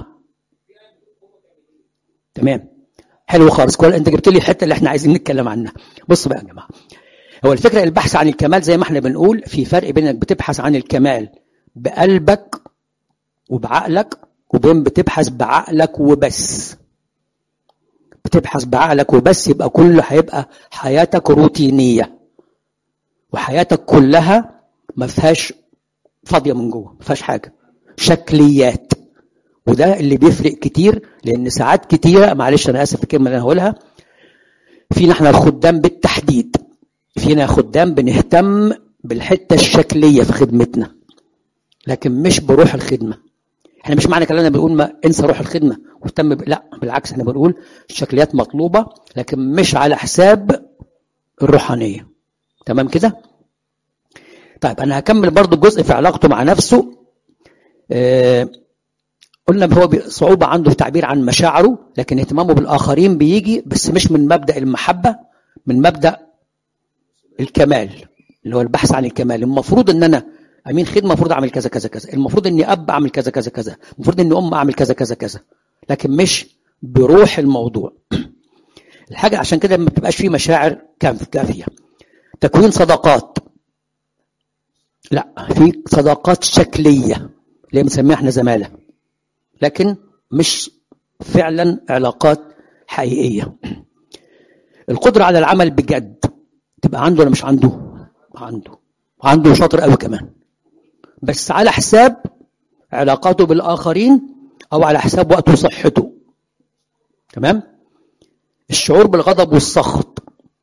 تمام حلو خالص كل انت جبت لي الحته اللي احنا عايزين نتكلم عنها بص بقى يا جماعه هو الفكره البحث عن الكمال زي ما احنا بنقول في فرق بين انك بتبحث عن الكمال بقلبك وبعقلك وبين بتبحث بعقلك وبس بتبحث بعقلك وبس يبقى كله هيبقى حياتك روتينيه وحياتك كلها ما فيهاش فاضيه من جوه ما فيهاش حاجه شكليات وده اللي بيفرق كتير لان ساعات كتيره معلش انا اسف في الكلمه اللي انا هقولها فينا احنا الخدام بالتحديد فينا خدام بنهتم بالحته الشكليه في خدمتنا لكن مش بروح الخدمه احنا مش معنى كلامنا بنقول ما انسى روح الخدمه واهتم ب... لا بالعكس احنا بنقول الشكليات مطلوبه لكن مش على حساب الروحانيه تمام كده طيب انا هكمل برضو الجزء في علاقته مع نفسه آه قلنا هو صعوبة عنده في التعبير عن مشاعره لكن اهتمامه بالآخرين بيجي بس مش من مبدأ المحبة من مبدأ الكمال اللي هو البحث عن الكمال المفروض ان انا امين خدمه المفروض اعمل كذا كذا كذا المفروض اني اب اعمل كذا كذا كذا المفروض اني ام اعمل كذا كذا كذا لكن مش بروح الموضوع الحاجه عشان كده ما بتبقاش فيه مشاعر كافيه تكوين صداقات لا في صداقات شكليه اللي بنسميها احنا زماله لكن مش فعلا علاقات حقيقيه القدره على العمل بجد تبقى عنده ولا مش عنده عنده عنده شاطر قوي كمان بس على حساب علاقاته بالآخرين أو على حساب وقته وصحته تمام الشعور بالغضب والسخط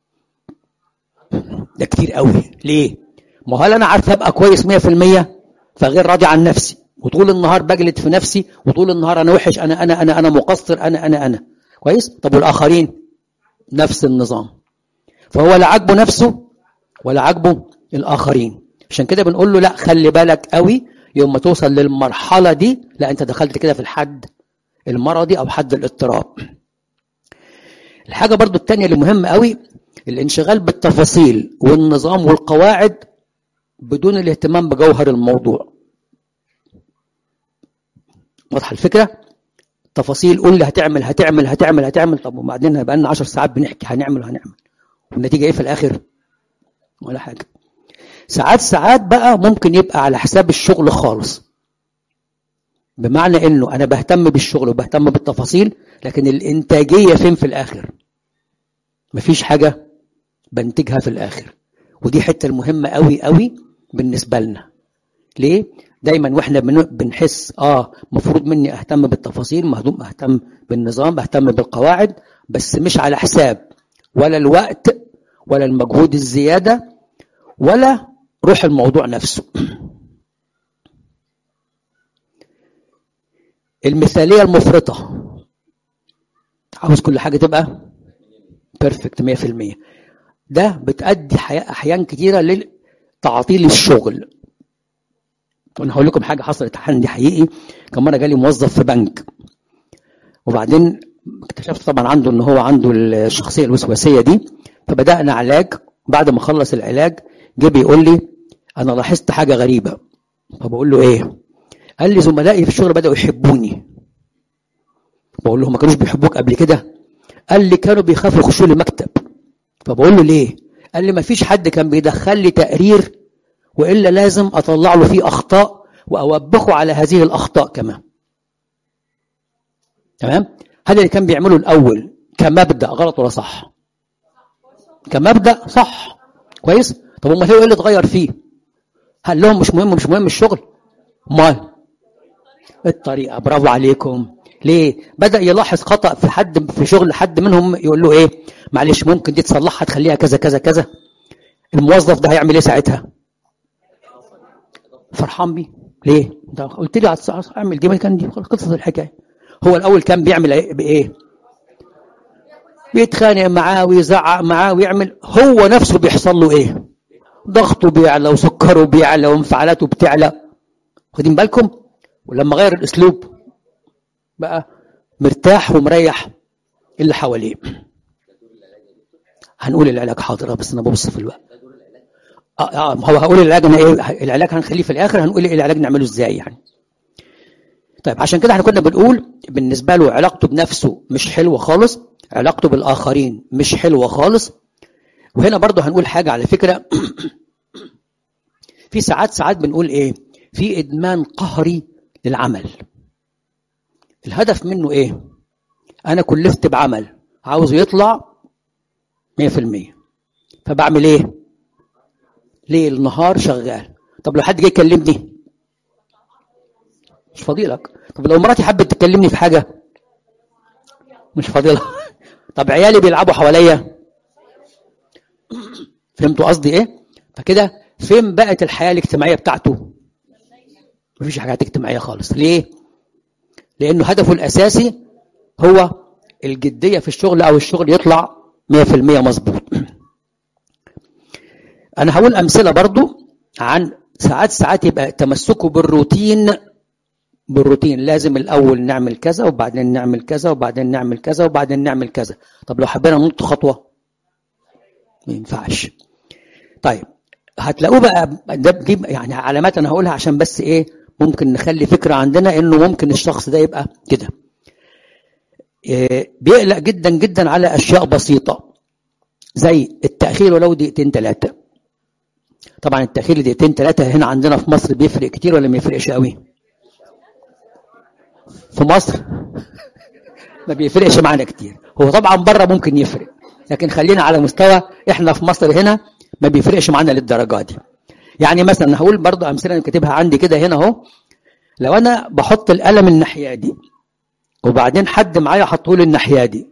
ده كتير قوي ليه ما هل انا عارف ابقى كويس 100% فغير راضي عن نفسي وطول النهار بجلد في نفسي وطول النهار انا وحش انا انا انا انا مقصر انا انا انا كويس طب والاخرين نفس النظام فهو لا عاجبه نفسه ولا عاجبه الاخرين عشان كده بنقول له لا خلي بالك قوي يوم ما توصل للمرحله دي لا انت دخلت كده في الحد المرضي او حد الاضطراب الحاجه برضو التانية اللي مهمه قوي الانشغال بالتفاصيل والنظام والقواعد بدون الاهتمام بجوهر الموضوع واضحه الفكره تفاصيل قول لي هتعمل هتعمل هتعمل هتعمل طب وبعدين هيبقى لنا 10 ساعات بنحكي هنعمل هنعمل والنتيجه ايه في الاخر ولا حاجه ساعات ساعات بقى ممكن يبقى على حساب الشغل خالص بمعنى انه انا بهتم بالشغل وبهتم بالتفاصيل لكن الانتاجيه فين في الاخر مفيش حاجه بنتجها في الاخر ودي حته المهمه قوي قوي بالنسبه لنا ليه دايما واحنا بنحس اه مفروض مني اهتم بالتفاصيل مهدوم اهتم بالنظام اهتم بالقواعد بس مش على حساب ولا الوقت ولا المجهود الزياده ولا روح الموضوع نفسه المثاليه المفرطه عاوز كل حاجه تبقى بيرفكت 100% ده بتأدي احيان كتيره لتعطيل الشغل وانا هقول لكم حاجه حصلت عندي حقيقي كان مره جالي موظف في بنك وبعدين اكتشفت طبعا عنده ان هو عنده الشخصيه الوسواسيه دي فبدانا علاج بعد ما خلص العلاج جه بيقول لي انا لاحظت حاجه غريبه فبقول له ايه قال لي زملائي في الشغل بداوا يحبوني بقول له ما كانوش بيحبوك قبل كده قال لي كانوا بيخافوا يخشوا لي مكتب فبقول له ليه قال لي ما فيش حد كان بيدخل لي تقرير والا لازم اطلع له فيه اخطاء واوبخه على هذه الاخطاء كمان تمام هذا اللي كان بيعمله الاول كمبدا غلط ولا صح كمبدا صح كويس طب امال ايه اللي اتغير فيه هل لهم مش مهم مش مهم الشغل امال الطريقه برافو عليكم ليه بدا يلاحظ خطا في حد في شغل حد منهم يقول له ايه معلش ممكن دي تصلحها تخليها كذا كذا كذا الموظف ده هيعمل ايه ساعتها فرحان بيه ليه ده قلت لي اعمل دي ما كان دي قصه الحكايه هو الاول كان بيعمل بايه بيتخانق معاه ويزعق معاه ويعمل هو نفسه بيحصل له ايه ضغطه بيعلى وسكره بيعلى وانفعالاته بتعلى واخدين بالكم ولما غير الاسلوب بقى مرتاح ومريح اللي حواليه هنقول العلاج حاضر بس انا ببص في الوقت اه اه هو هقول العلاج انا ايه العلاج هنخليه في الاخر هنقول ايه العلاج نعمله ازاي يعني طيب عشان كده احنا كنا بنقول بالنسبه له علاقته بنفسه مش حلوه خالص علاقته بالاخرين مش حلوه خالص وهنا برضه هنقول حاجه على فكره في ساعات ساعات بنقول ايه في ادمان قهري للعمل الهدف منه ايه انا كلفت بعمل عاوزه يطلع 100% فبعمل ايه ليل نهار شغال طب لو حد جه يكلمني مش فاضيلك طب لو مراتي حبت تكلمني في حاجه مش فاضيلها طب عيالي بيلعبوا حواليا فهمتوا قصدي ايه فكده فين بقت الحياه الاجتماعيه بتاعته مفيش حاجات اجتماعيه خالص ليه لانه هدفه الاساسي هو الجديه في الشغل او الشغل يطلع 100% مظبوط انا هقول امثله برضو عن ساعات ساعات يبقى تمسكه بالروتين بالروتين لازم الاول نعمل كذا وبعدين نعمل كذا وبعدين نعمل كذا وبعدين نعمل كذا طب لو حبينا ننط خطوه ما ينفعش طيب هتلاقوه بقى ده دي يعني علامات انا هقولها عشان بس ايه ممكن نخلي فكره عندنا انه ممكن الشخص ده يبقى كده إيه بيقلق جدا جدا على اشياء بسيطه زي التاخير ولو دقيقتين ثلاثه طبعا التاخير دقيقتين ثلاثه هنا عندنا في مصر بيفرق كتير ولا ما يفرقش قوي في مصر ما بيفرقش معانا كتير هو طبعا بره ممكن يفرق لكن خلينا على مستوى احنا في مصر هنا ما بيفرقش معانا للدرجه دي يعني مثلا هقول برضه امثله انا كاتبها عندي كده هنا اهو لو انا بحط القلم الناحيه دي وبعدين حد معايا حطه لي الناحيه دي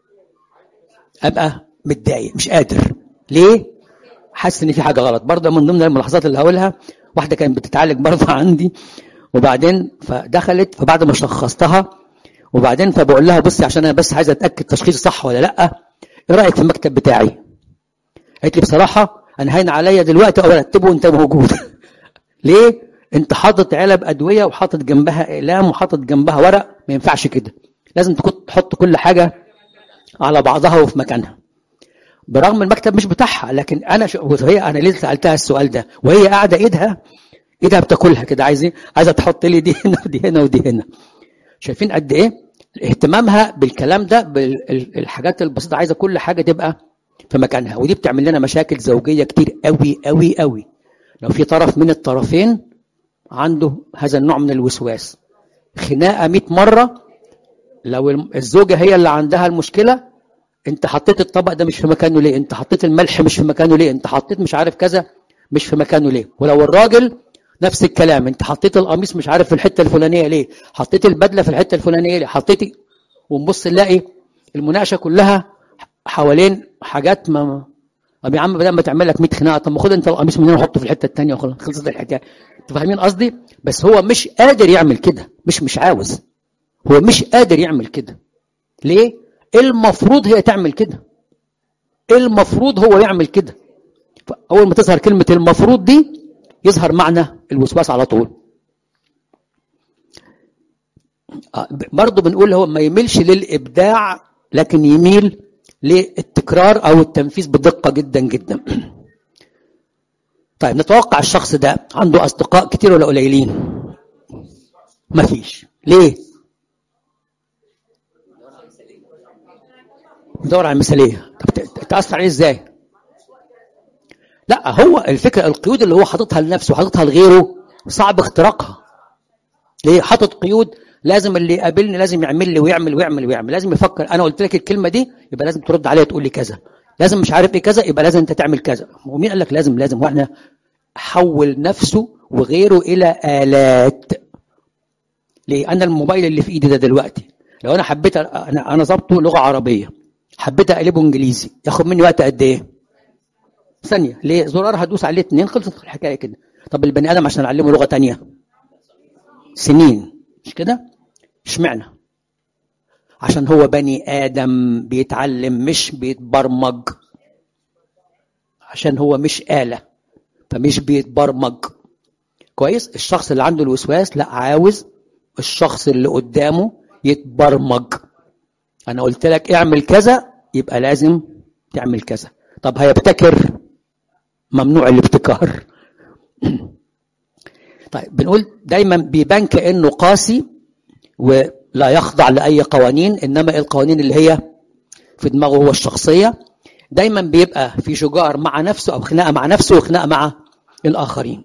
ابقى متضايق مش قادر ليه حاسس ان في حاجه غلط برضه من ضمن الملاحظات اللي هقولها واحده كانت بتتعالج برضه عندي وبعدين فدخلت فبعد ما شخصتها وبعدين فبقول لها بصي عشان انا بس عايزه اتاكد تشخيص صح ولا لا ايه رايك في المكتب بتاعي قالت لي بصراحه انا هين عليا دلوقتي او ارتبه وانت موجود ليه انت حاطط علب ادويه وحاطط جنبها اقلام وحاطط جنبها ورق ما ينفعش كده لازم تكون تحط كل حاجه على بعضها وفي مكانها برغم المكتب مش بتاعها لكن انا ش... وهي انا ليه سالتها السؤال ده وهي قاعده ايدها ايدها بتاكلها كده عايزه عايزه تحط لي دي هنا ودي هنا ودي هنا شايفين قد ايه اهتمامها بالكلام ده بالحاجات البسيطه عايزه كل حاجه تبقى في مكانها ودي بتعمل لنا مشاكل زوجيه كتير قوي قوي قوي لو في طرف من الطرفين عنده هذا النوع من الوسواس خناقه 100 مره لو الزوجه هي اللي عندها المشكله انت حطيت الطبق ده مش في مكانه ليه انت حطيت الملح مش في مكانه ليه انت حطيت مش عارف كذا مش في مكانه ليه ولو الراجل نفس الكلام انت حطيت القميص مش عارف في الحته الفلانيه ليه حطيت البدله في الحته الفلانيه ليه حطيت ونبص نلاقي المناقشه كلها حوالين حاجات ما طب يا عم بدل ما تعمل لك 100 خناقه طب ما خد انت القميص من هنا وحطه في الحته الثانيه وخلاص خلصت الحكايه انتوا فاهمين قصدي بس هو مش قادر يعمل كده مش مش عاوز هو مش قادر يعمل كده ليه المفروض هي تعمل كده المفروض هو يعمل كده اول ما تظهر كلمه المفروض دي يظهر معنى الوسواس على طول برضه بنقول هو ما يميلش للابداع لكن يميل للتكرار او التنفيذ بدقه جدا جدا طيب نتوقع الشخص ده عنده اصدقاء كتير ولا قليلين مفيش ليه بيدور على المثاليه طب تاثر عليه ازاي لا هو الفكره القيود اللي هو حاططها لنفسه وحاططها لغيره صعب اختراقها ليه حاطط قيود لازم اللي يقابلني لازم يعمل لي ويعمل ويعمل ويعمل لازم يفكر انا قلت لك الكلمه دي يبقى لازم ترد عليها تقول لي كذا لازم مش عارف ايه كذا يبقى لازم انت تعمل كذا ومين قال لك لازم لازم واحنا حول نفسه وغيره الى الات ليه انا الموبايل اللي في ايدي ده دلوقتي لو انا حبيت انا انا ظبطه لغه عربيه حبيت اقلبه انجليزي ياخد مني وقت قد ايه ثانيه ليه زرار هدوس عليه اتنين خلصت الحكايه كده طب البني ادم عشان اعلمه لغه تانية سنين مش كده اشمعنى عشان هو بني ادم بيتعلم مش بيتبرمج عشان هو مش آلة فمش بيتبرمج كويس الشخص اللي عنده الوسواس لا عاوز الشخص اللي قدامه يتبرمج انا قلت لك اعمل كذا يبقى لازم تعمل كذا طب هيبتكر ممنوع الابتكار طيب بنقول دايما بيبان كانه قاسي ولا يخضع لاي قوانين انما القوانين اللي هي في دماغه هو الشخصيه دايما بيبقى في شجار مع نفسه او خناقه مع نفسه وخناقه مع الاخرين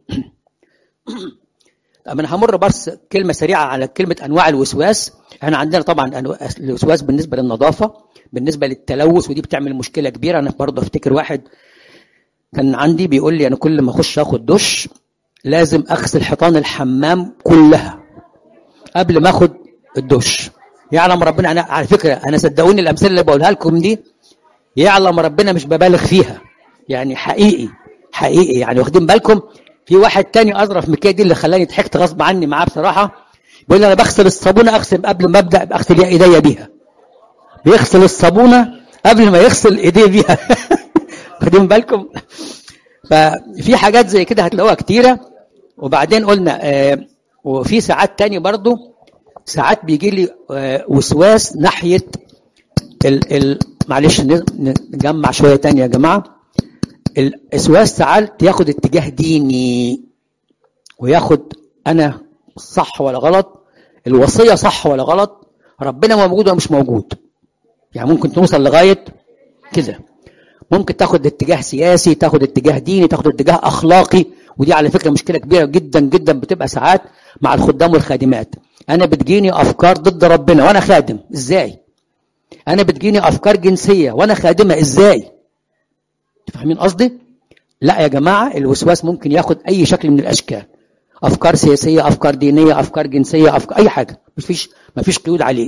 طب انا همر بس كلمه سريعه على كلمه انواع الوسواس احنا عندنا طبعا الوسواس بالنسبه للنظافه بالنسبه للتلوث ودي بتعمل مشكله كبيره انا برضه افتكر واحد كان عندي بيقول لي انا كل ما اخش اخد دش لازم اغسل حيطان الحمام كلها قبل ما اخد الدش يعلم ربنا انا على فكره انا صدقوني الامثله اللي بقولها لكم دي يعلم ربنا مش ببالغ فيها يعني حقيقي حقيقي يعني واخدين بالكم في واحد تاني اظرف من كده دي اللي خلاني ضحكت غصب عني معاه بصراحه بيقول لي انا بغسل الصابونه اغسل قبل ما ابدا اغسل ايديا بيها بيغسل الصابونه قبل ما يغسل ايديه بيها واخدين بالكم ففي حاجات زي كده هتلاقوها كتيره وبعدين قلنا آه وفي ساعات تاني برضو ساعات بيجي لي آه وسواس ناحيه ال ال معلش نجمع شويه تاني يا جماعه الوسواس ساعات ياخد اتجاه ديني وياخد انا صح ولا غلط الوصيه صح ولا غلط ربنا موجود ولا مش موجود يعني ممكن توصل لغايه كده ممكن تاخد اتجاه سياسي تاخد اتجاه ديني تاخد اتجاه اخلاقي ودي على فكره مشكله كبيره جدا جدا بتبقى ساعات مع الخدام والخادمات انا بتجيني افكار ضد ربنا وانا خادم ازاي انا بتجيني افكار جنسيه وانا خادمه ازاي فاهمين قصدي لا يا جماعه الوسواس ممكن ياخد اي شكل من الاشكال افكار سياسيه افكار دينيه افكار جنسيه افكار اي حاجه مفيش مفيش قيود عليه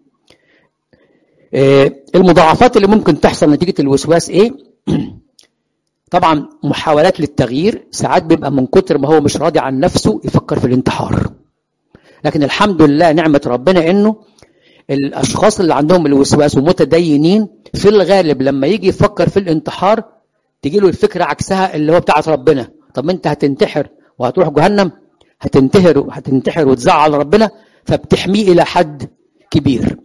المضاعفات اللي ممكن تحصل نتيجه الوسواس ايه طبعا محاولات للتغيير ساعات بيبقى من كتر ما هو مش راضي عن نفسه يفكر في الانتحار لكن الحمد لله نعمه ربنا انه الاشخاص اللي عندهم الوسواس ومتدينين في الغالب لما يجي يفكر في الانتحار تجي له الفكره عكسها اللي هو بتاعت ربنا طب ما انت هتنتحر وهتروح جهنم هتنتحر هتنتحر وتزعل ربنا فبتحميه الى حد كبير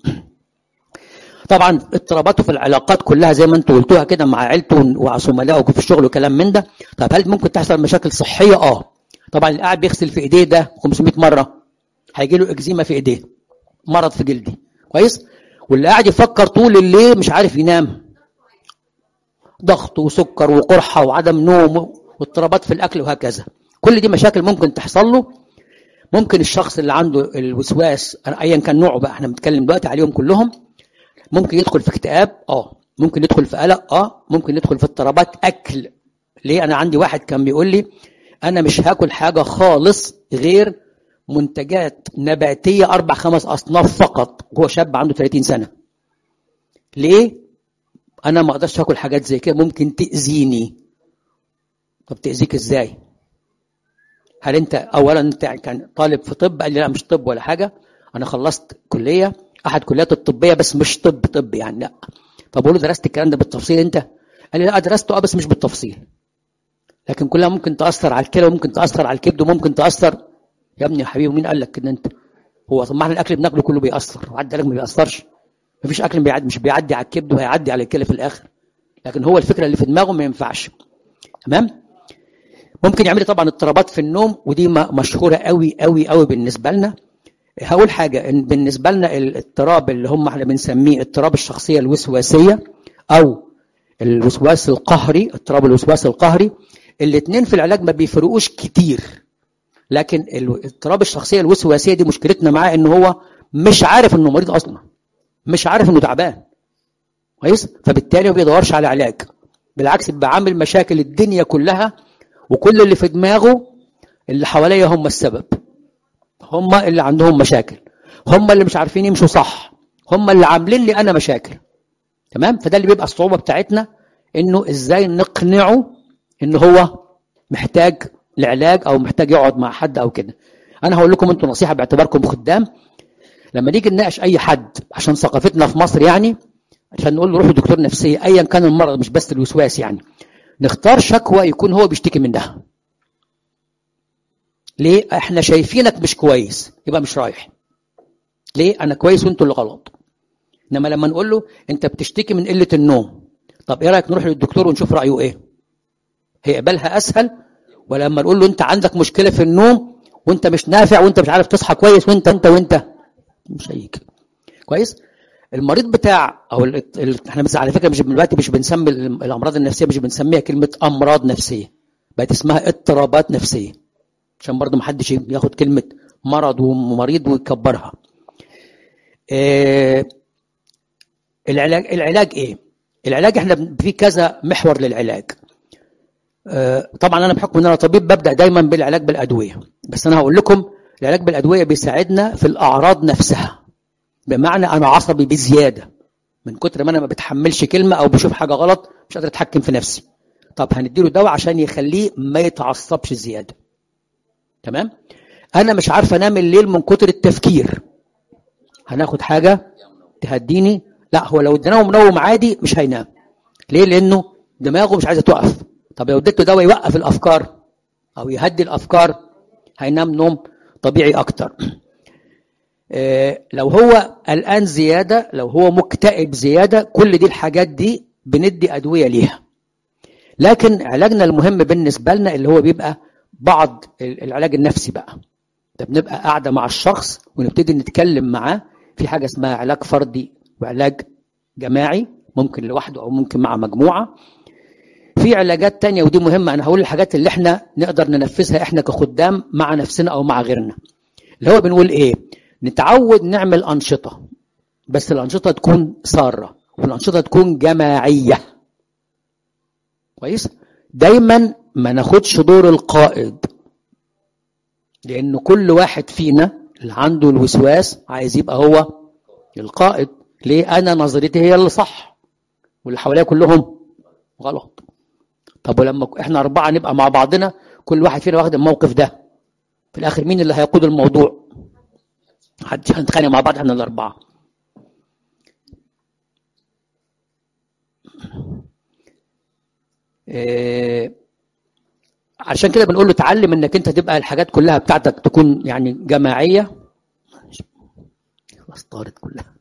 طبعا اضطراباته في العلاقات كلها زي ما انتوا قلتوها كده مع عيلته ومع زملائه في الشغل وكلام من ده طب هل ممكن تحصل مشاكل صحيه اه طبعا اللي قاعد بيغسل في ايديه ده 500 مره هيجي له اكزيما في ايديه مرض في جلدي كويس واللي قاعد يفكر طول الليل مش عارف ينام ضغط وسكر وقرحه وعدم نوم واضطرابات في الاكل وهكذا كل دي مشاكل ممكن تحصل له ممكن الشخص اللي عنده الوسواس ايا كان نوعه بقى احنا بنتكلم دلوقتي عليهم كلهم ممكن يدخل في اكتئاب اه ممكن يدخل في قلق اه ممكن يدخل في اضطرابات اكل ليه انا عندي واحد كان بيقول لي انا مش هاكل حاجه خالص غير منتجات نباتيه اربع خمس اصناف فقط هو شاب عنده 30 سنه ليه انا ما اقدرش اكل حاجات زي كده ممكن تاذيني طب تاذيك ازاي هل انت اولا انت كان طالب في طب قال لي لا مش طب ولا حاجه انا خلصت كليه احد كليات الطبيه بس مش طب طب يعني لا طب بقول له درست الكلام ده بالتفصيل انت قال لي لا درسته اه بس مش بالتفصيل لكن كلها ممكن تاثر على الكلى وممكن تاثر على الكبد وممكن تاثر يا ابني يا حبيبي مين قال لك كده انت هو طب ما احنا الاكل بناكله كله بيأثر وعدى لك ما بيأثرش مفيش اكل بيعدي مش بيعدي على الكبد وهيعدي على الكلى في الاخر لكن هو الفكره اللي في دماغه ما ينفعش تمام ممكن يعمل طبعا اضطرابات في النوم ودي مشهوره قوي قوي قوي بالنسبه لنا هقول حاجه ان بالنسبه لنا الاضطراب اللي هم احنا بنسميه اضطراب الشخصيه الوسواسيه او الوسواس القهري اضطراب الوسواس القهري الاثنين في العلاج ما بيفرقوش كتير لكن اضطراب الشخصيه الوسواسيه دي مشكلتنا معاه ان هو مش عارف انه مريض اصلا مش عارف انه تعبان كويس فبالتالي ما بيدورش على علاج بالعكس بيبقى عامل مشاكل الدنيا كلها وكل اللي في دماغه اللي حواليا هم السبب هم اللي عندهم مشاكل هم اللي مش عارفين يمشوا صح هم اللي عاملين لي انا مشاكل تمام فده اللي بيبقى الصعوبه بتاعتنا انه ازاي نقنعه ان هو محتاج لعلاج او محتاج يقعد مع حد او كده انا هقول لكم انتوا نصيحه باعتباركم خدام لما نيجي نناقش اي حد عشان ثقافتنا في مصر يعني عشان نقول له روح لدكتور نفسيه ايا كان المرض مش بس الوسواس يعني نختار شكوى يكون هو بيشتكي منها ليه احنا شايفينك مش كويس يبقى مش رايح ليه انا كويس وانتوا اللي غلط انما لما نقول له انت بتشتكي من قله النوم طب ايه رايك نروح للدكتور ونشوف رايه ايه هيقبلها اسهل ولما نقول له انت عندك مشكله في النوم وانت مش نافع وانت مش عارف تصحى كويس وانت انت وانت مش هيك كويس المريض بتاع او ال... ال... احنا بس على فكره مش دلوقتي مش بنسمي الامراض النفسيه مش بنسميها كلمه امراض نفسيه بقت اسمها اضطرابات نفسيه عشان برضه ما حدش ياخد كلمه مرض ومريض ويكبرها إيه العلاج العلاج ايه العلاج احنا في كذا محور للعلاج آه طبعا انا بحكم ان انا طبيب ببدا دايما بالعلاج بالادويه بس انا هقول لكم العلاج بالادويه بيساعدنا في الاعراض نفسها بمعنى انا عصبي بزياده من كتر ما انا ما بتحملش كلمه او بشوف حاجه غلط مش قادر اتحكم في نفسي طب هنديله دواء عشان يخليه ما يتعصبش زياده تمام انا مش عارف انام الليل من كتر التفكير هناخد حاجه تهديني لا هو لو اديناه منوم عادي مش هينام ليه لانه دماغه مش عايزه توقف طب لو اديته دواء يوقف الافكار او يهدي الافكار هينام نوم طبيعي اكتر إيه لو هو قلقان زياده لو هو مكتئب زياده كل دي الحاجات دي بندي ادويه ليها لكن علاجنا المهم بالنسبه لنا اللي هو بيبقى بعض العلاج النفسي بقى ده بنبقى قاعده مع الشخص ونبتدي نتكلم معاه في حاجه اسمها علاج فردي وعلاج جماعي ممكن لوحده او ممكن مع مجموعه في علاجات تانية ودي مهمة أنا هقول الحاجات اللي احنا نقدر ننفذها احنا كخدام مع نفسنا أو مع غيرنا اللي هو بنقول ايه نتعود نعمل أنشطة بس الأنشطة تكون سارة والأنشطة تكون جماعية كويس دايما ما ناخدش دور القائد لأن كل واحد فينا اللي عنده الوسواس عايز يبقى هو القائد ليه أنا نظريتي هي اللي صح واللي حواليا كلهم غلط طب ولما احنا أربعة نبقى مع بعضنا كل واحد فينا واخد الموقف ده في الآخر مين اللي هيقود الموضوع هنتخانق مع بعض احنا الأربعة إيه عشان كده بنقول له اتعلم انك انت تبقى الحاجات كلها بتاعتك تكون يعني جماعيه خلاص طارت كلها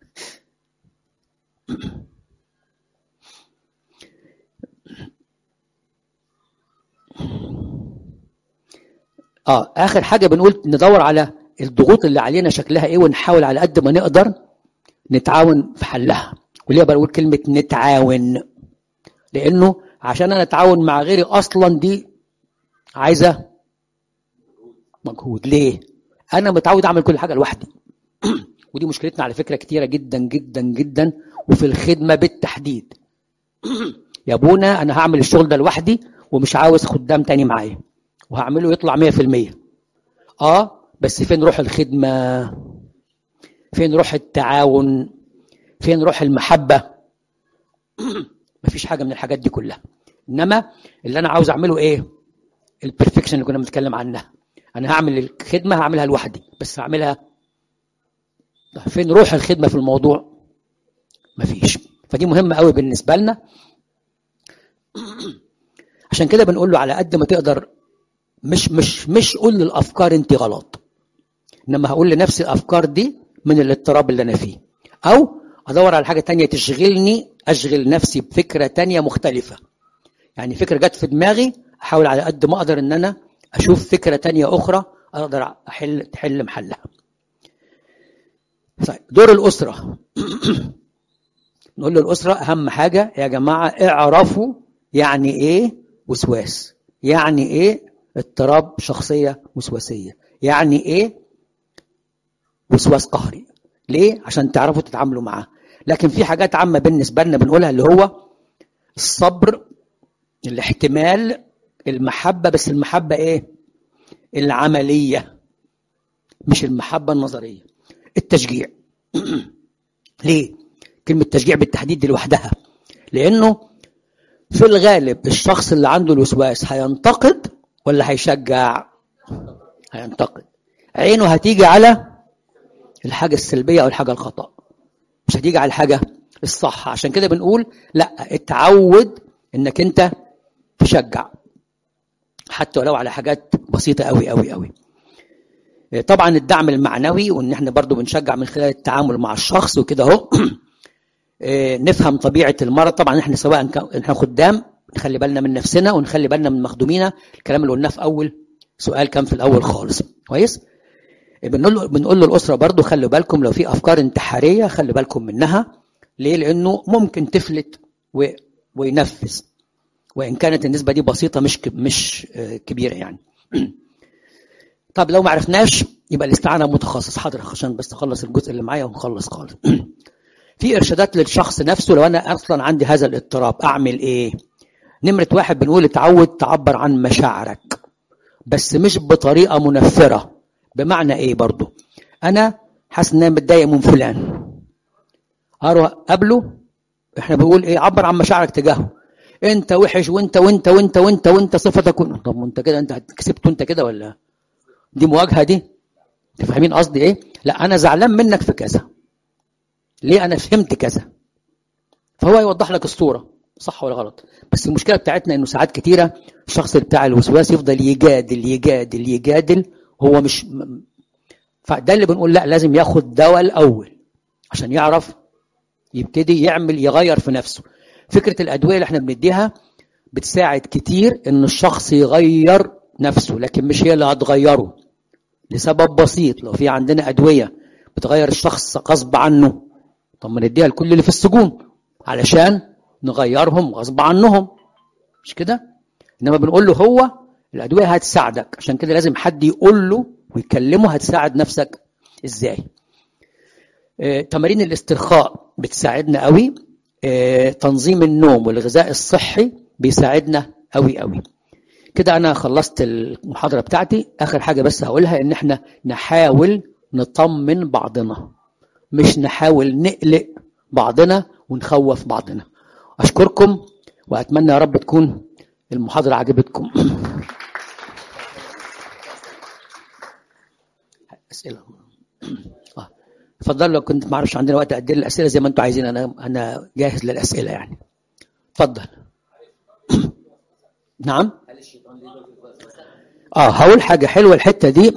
اه اخر حاجه بنقول ندور على الضغوط اللي علينا شكلها ايه ونحاول على قد ما نقدر نتعاون في حلها وليه بقول كلمه نتعاون لانه عشان انا اتعاون مع غيري اصلا دي عايزه مجهود ليه انا متعود اعمل كل حاجه لوحدي ودي مشكلتنا على فكره كتيره جدا جدا جدا وفي الخدمه بالتحديد يا ابونا انا هعمل الشغل ده لوحدي ومش عاوز خدام تاني معايا وهعمله يطلع 100% اه بس فين روح الخدمه فين روح التعاون فين روح المحبه مفيش حاجه من الحاجات دي كلها انما اللي انا عاوز اعمله ايه البرفكشن اللي كنا بنتكلم عنها انا هعمل الخدمه هعملها لوحدي بس هعملها فين روح الخدمه في الموضوع مفيش فدي مهمه قوي بالنسبه لنا عشان كده بنقول له على قد ما تقدر مش مش مش قول للافكار انت غلط انما هقول لنفسي الافكار دي من الاضطراب اللي انا فيه او ادور على حاجه تانية تشغلني اشغل نفسي بفكره تانية مختلفه يعني فكره جت في دماغي احاول على قد ما اقدر ان انا اشوف فكره تانية اخرى اقدر احل تحل محلها طيب دور الاسره نقول للاسره اهم حاجه يا جماعه اعرفوا يعني ايه وسواس يعني ايه اضطراب شخصيه وسواسيه يعني ايه وسواس قهري ليه عشان تعرفوا تتعاملوا معاه لكن في حاجات عامه بالنسبه لنا بنقولها اللي هو الصبر الاحتمال المحبه بس المحبه ايه العمليه مش المحبه النظريه التشجيع ليه كلمه تشجيع بالتحديد دي لوحدها لانه في الغالب الشخص اللي عنده الوسواس هينتقد ولا هيشجع هينتقد عينه هتيجي على الحاجه السلبيه او الحاجه الخطا مش هتيجي على الحاجه الصح عشان كده بنقول لا اتعود انك انت تشجع حتى ولو على حاجات بسيطه قوي قوي قوي طبعا الدعم المعنوي وان احنا برضو بنشجع من خلال التعامل مع الشخص وكده اهو نفهم طبيعه المرض طبعا احنا سواء احنا خدام نخلي بالنا من نفسنا ونخلي بالنا من مخدومينا الكلام اللي قلناه في اول سؤال كان في الاول خالص كويس بنقول له بنقول للاسره برضو خلوا بالكم لو في افكار انتحاريه خلوا بالكم منها ليه لانه ممكن تفلت و... وينفذ وان كانت النسبه دي بسيطه مش ك... مش كبيره يعني طب لو ما عرفناش يبقى الاستعانه متخصص حاضر عشان بس اخلص الجزء اللي معايا ونخلص خالص في ارشادات للشخص نفسه لو انا اصلا عندي هذا الاضطراب اعمل ايه نمره واحد بنقول اتعود تعبر عن مشاعرك بس مش بطريقه منفره بمعنى ايه برضو انا حاسس ان انا متضايق من فلان اروح قبله احنا بنقول ايه عبر عن مشاعرك تجاهه انت وحش وانت وانت وانت وانت وانت صفتك طب انت كده انت كسبت انت كده ولا دي مواجهه دي فاهمين قصدي ايه لا انا زعلان منك في كذا ليه انا فهمت كذا فهو يوضح لك الصوره صح ولا غلط بس المشكله بتاعتنا انه ساعات كتيره الشخص بتاع الوسواس يفضل يجادل يجادل يجادل هو مش فده اللي بنقول لا لازم ياخد دواء الاول عشان يعرف يبتدي يعمل يغير في نفسه فكره الادويه اللي احنا بنديها بتساعد كتير ان الشخص يغير نفسه لكن مش هي اللي هتغيره لسبب بسيط لو في عندنا ادويه بتغير الشخص غصب عنه طب ما نديها لكل اللي في السجون علشان نغيرهم غصب عنهم مش كده انما بنقول له هو الادويه هتساعدك عشان كده لازم حد يقول له ويكلمه هتساعد نفسك ازاي آه، تمارين الاسترخاء بتساعدنا قوي آه، تنظيم النوم والغذاء الصحي بيساعدنا قوي قوي كده انا خلصت المحاضره بتاعتي اخر حاجه بس هقولها ان احنا نحاول نطمن بعضنا مش نحاول نقلق بعضنا ونخوف بعضنا اشكركم واتمنى يا رب تكون المحاضره عجبتكم اسئله اه اتفضل لو كنت ما اعرفش عندنا وقت ادي الاسئله زي ما انتم عايزين انا انا جاهز للاسئله يعني اتفضل نعم اه هقول حاجه حلوه الحته دي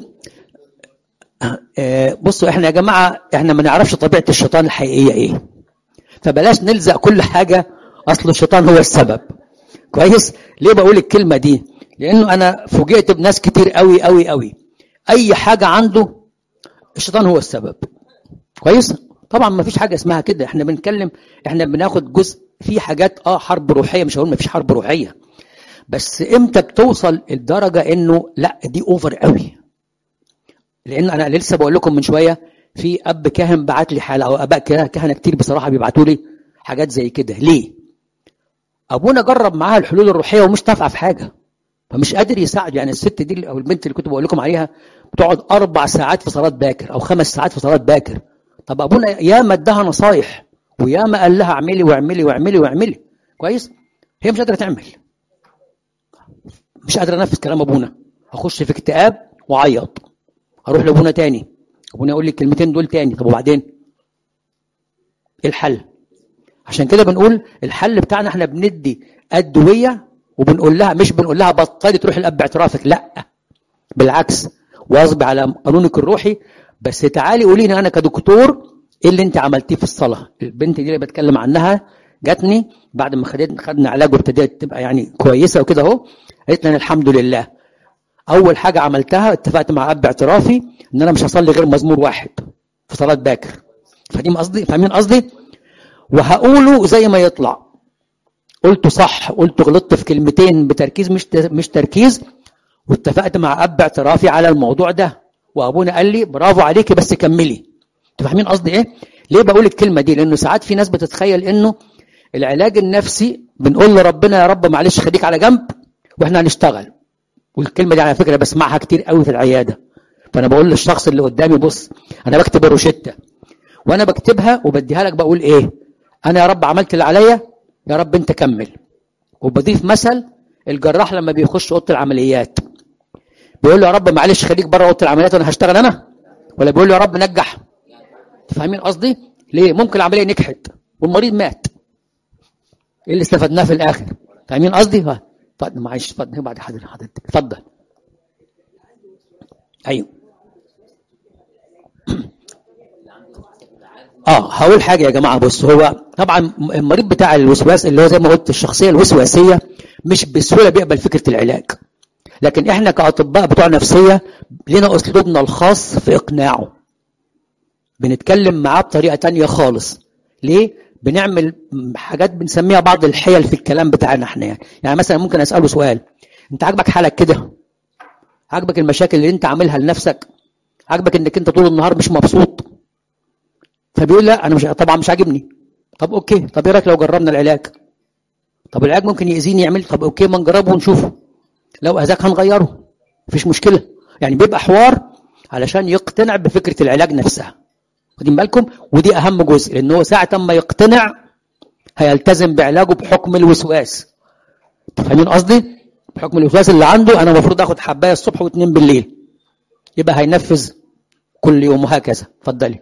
آه بصوا احنا يا جماعه احنا ما نعرفش طبيعه الشيطان الحقيقيه ايه فبلاش نلزق كل حاجه اصل الشيطان هو السبب كويس ليه بقول الكلمه دي لانه انا فوجئت بناس كتير قوي قوي قوي اي حاجه عنده الشيطان هو السبب كويس طبعا ما فيش حاجه اسمها كده احنا بنتكلم احنا بناخد جزء في حاجات اه حرب روحيه مش هقول ما فيش حرب روحيه بس امتى بتوصل الدرجه انه لا دي اوفر قوي لان انا لسه بقول لكم من شويه في اب كاهن بعت لي حاله او اباء كهنه كتير بصراحه بيبعتوا لي حاجات زي كده ليه ابونا جرب معاها الحلول الروحيه ومش نافعه في حاجه فمش قادر يساعد يعني الست دي او البنت اللي كنت بقول لكم عليها بتقعد اربع ساعات في صلاه باكر او خمس ساعات في صلاه باكر طب ابونا ياما اداها نصايح وياما قال لها اعملي واعملي واعملي واعملي كويس هي مش قادره تعمل مش قادره انفذ كلام ابونا اخش في اكتئاب واعيط اروح لابونا تاني ابونا يقول لي الكلمتين دول تاني طب وبعدين ايه الحل عشان كده بنقول الحل بتاعنا احنا بندي ادويه وبنقول لها مش بنقول لها بطلي تروحي الاب باعترافك لا بالعكس واظب على قانونك الروحي بس تعالي قولي لي انا كدكتور ايه اللي انت عملتيه في الصلاه البنت دي اللي بتكلم عنها جاتني بعد ما خدت خدنا علاج وابتدت تبقى يعني كويسه وكده اهو قالت لي الحمد لله اول حاجه عملتها اتفقت مع اب اعترافي ان انا مش هصلي غير مزمور واحد في صلاه باكر فاهمين قصدي فاهمين قصدي وهقوله زي ما يطلع قلت صح قلت غلطت في كلمتين بتركيز مش مش تركيز واتفقت مع اب اعترافي على الموضوع ده وابونا قال لي برافو عليكي بس كملي انتوا فاهمين قصدي ايه ليه بقول الكلمه دي لانه ساعات في ناس بتتخيل انه العلاج النفسي بنقول لربنا يا رب معلش خليك على جنب واحنا هنشتغل والكلمه دي على فكره بسمعها كتير قوي في العياده فانا بقول للشخص اللي قدامي بص انا بكتب الروشته وانا بكتبها وبديها لك بقول ايه انا يا رب عملت اللي عليا يا رب انت كمل وبضيف مثل الجراح لما بيخش اوضه العمليات بيقول له يا رب معلش خليك بره اوضه العمليات وانا هشتغل انا ولا بيقول له يا رب نجح فاهمين قصدي ليه ممكن العمليه نجحت والمريض مات ايه اللي استفدناه في الاخر فاهمين قصدي اتفضل معلش اتفضل بعد حضرتك حضرتك اتفضل ايوه اه هقول حاجه يا جماعه بص هو طبعا المريض بتاع الوسواس اللي هو زي ما قلت الشخصيه الوسواسيه مش بسهوله بيقبل فكره العلاج لكن احنا كاطباء بتوع نفسيه لنا اسلوبنا الخاص في اقناعه بنتكلم معاه بطريقه تانية خالص ليه بنعمل حاجات بنسميها بعض الحيل في الكلام بتاعنا احنا يعني يعني مثلا ممكن اساله سؤال انت عاجبك حالك كده عاجبك المشاكل اللي انت عاملها لنفسك عاجبك انك انت طول النهار مش مبسوط فبيقول لا انا مش طبعا مش عاجبني طب اوكي طب ايه رايك لو جربنا العلاج طب العلاج ممكن يأذيني يعمل طب اوكي ما نجربه ونشوفه لو اذاك هنغيره مفيش مشكله يعني بيبقى حوار علشان يقتنع بفكره العلاج نفسها واخدين بالكم ودي اهم جزء لان هو ساعه ما يقتنع هيلتزم بعلاجه بحكم الوسواس فاهمين قصدي بحكم الوسواس اللي عنده انا المفروض اخد حبايه الصبح واثنين بالليل يبقى هينفذ كل يوم وهكذا اتفضلي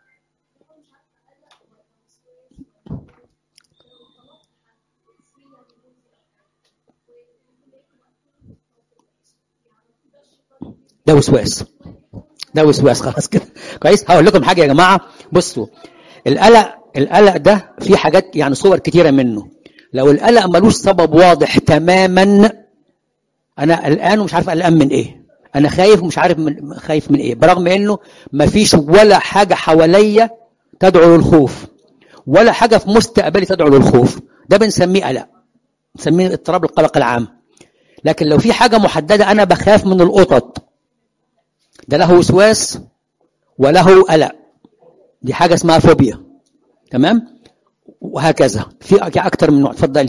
ده وسواس ده وسواس خلاص كده كويس هقول لكم حاجه يا جماعه بصوا القلق القلق ده في حاجات يعني صور كتيره منه لو القلق ملوش سبب واضح تماما انا قلقان ومش عارف قلقان من ايه انا خايف ومش عارف من خايف من ايه برغم انه مفيش ولا حاجه حواليا تدعو للخوف ولا حاجه في مستقبلي تدعو للخوف ده بنسميه قلق بنسميه اضطراب القلق العام لكن لو في حاجه محدده انا بخاف من القطط ده له وسواس وله قلق دي حاجه اسمها فوبيا تمام وهكذا في اكتر من نوع اتفضلي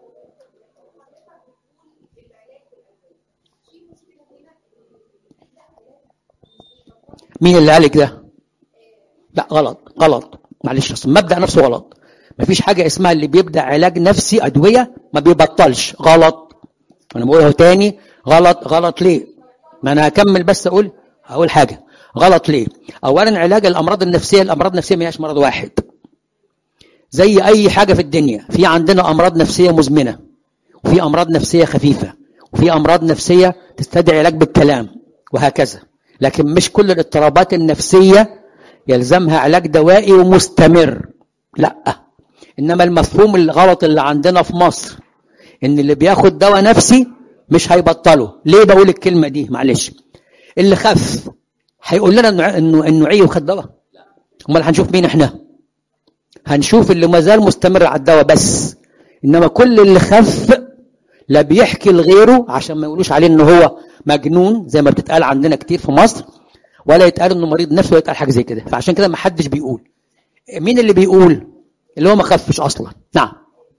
مين اللي قالك ده لا غلط غلط معلش اصل المبدا نفسه غلط مفيش حاجه اسمها اللي بيبدا علاج نفسي ادويه ما بيبطلش غلط انا بقوله تاني غلط غلط ليه ما انا هكمل بس اقول هقول حاجه غلط ليه اولا علاج الامراض النفسيه الامراض النفسيه ما هياش مرض واحد زي اي حاجه في الدنيا في عندنا امراض نفسيه مزمنه وفي امراض نفسيه خفيفه وفي امراض نفسيه تستدعي علاج بالكلام وهكذا لكن مش كل الاضطرابات النفسيه يلزمها علاج دوائي ومستمر لا انما المفهوم الغلط اللي عندنا في مصر ان اللي بياخد دواء نفسي مش هيبطله ليه بقول الكلمه دي معلش اللي خف هيقول لنا انه انه انه عيه وخد دواء امال هنشوف مين احنا هنشوف اللي ما زال مستمر على الدواء بس انما كل اللي خف لا بيحكي لغيره عشان ما يقولوش عليه ان هو مجنون زي ما بتتقال عندنا كتير في مصر ولا يتقال انه مريض نفسي ولا يتقال حاجه زي كده فعشان كده ما حدش بيقول مين اللي بيقول اللي هو ما خفش اصلا نعم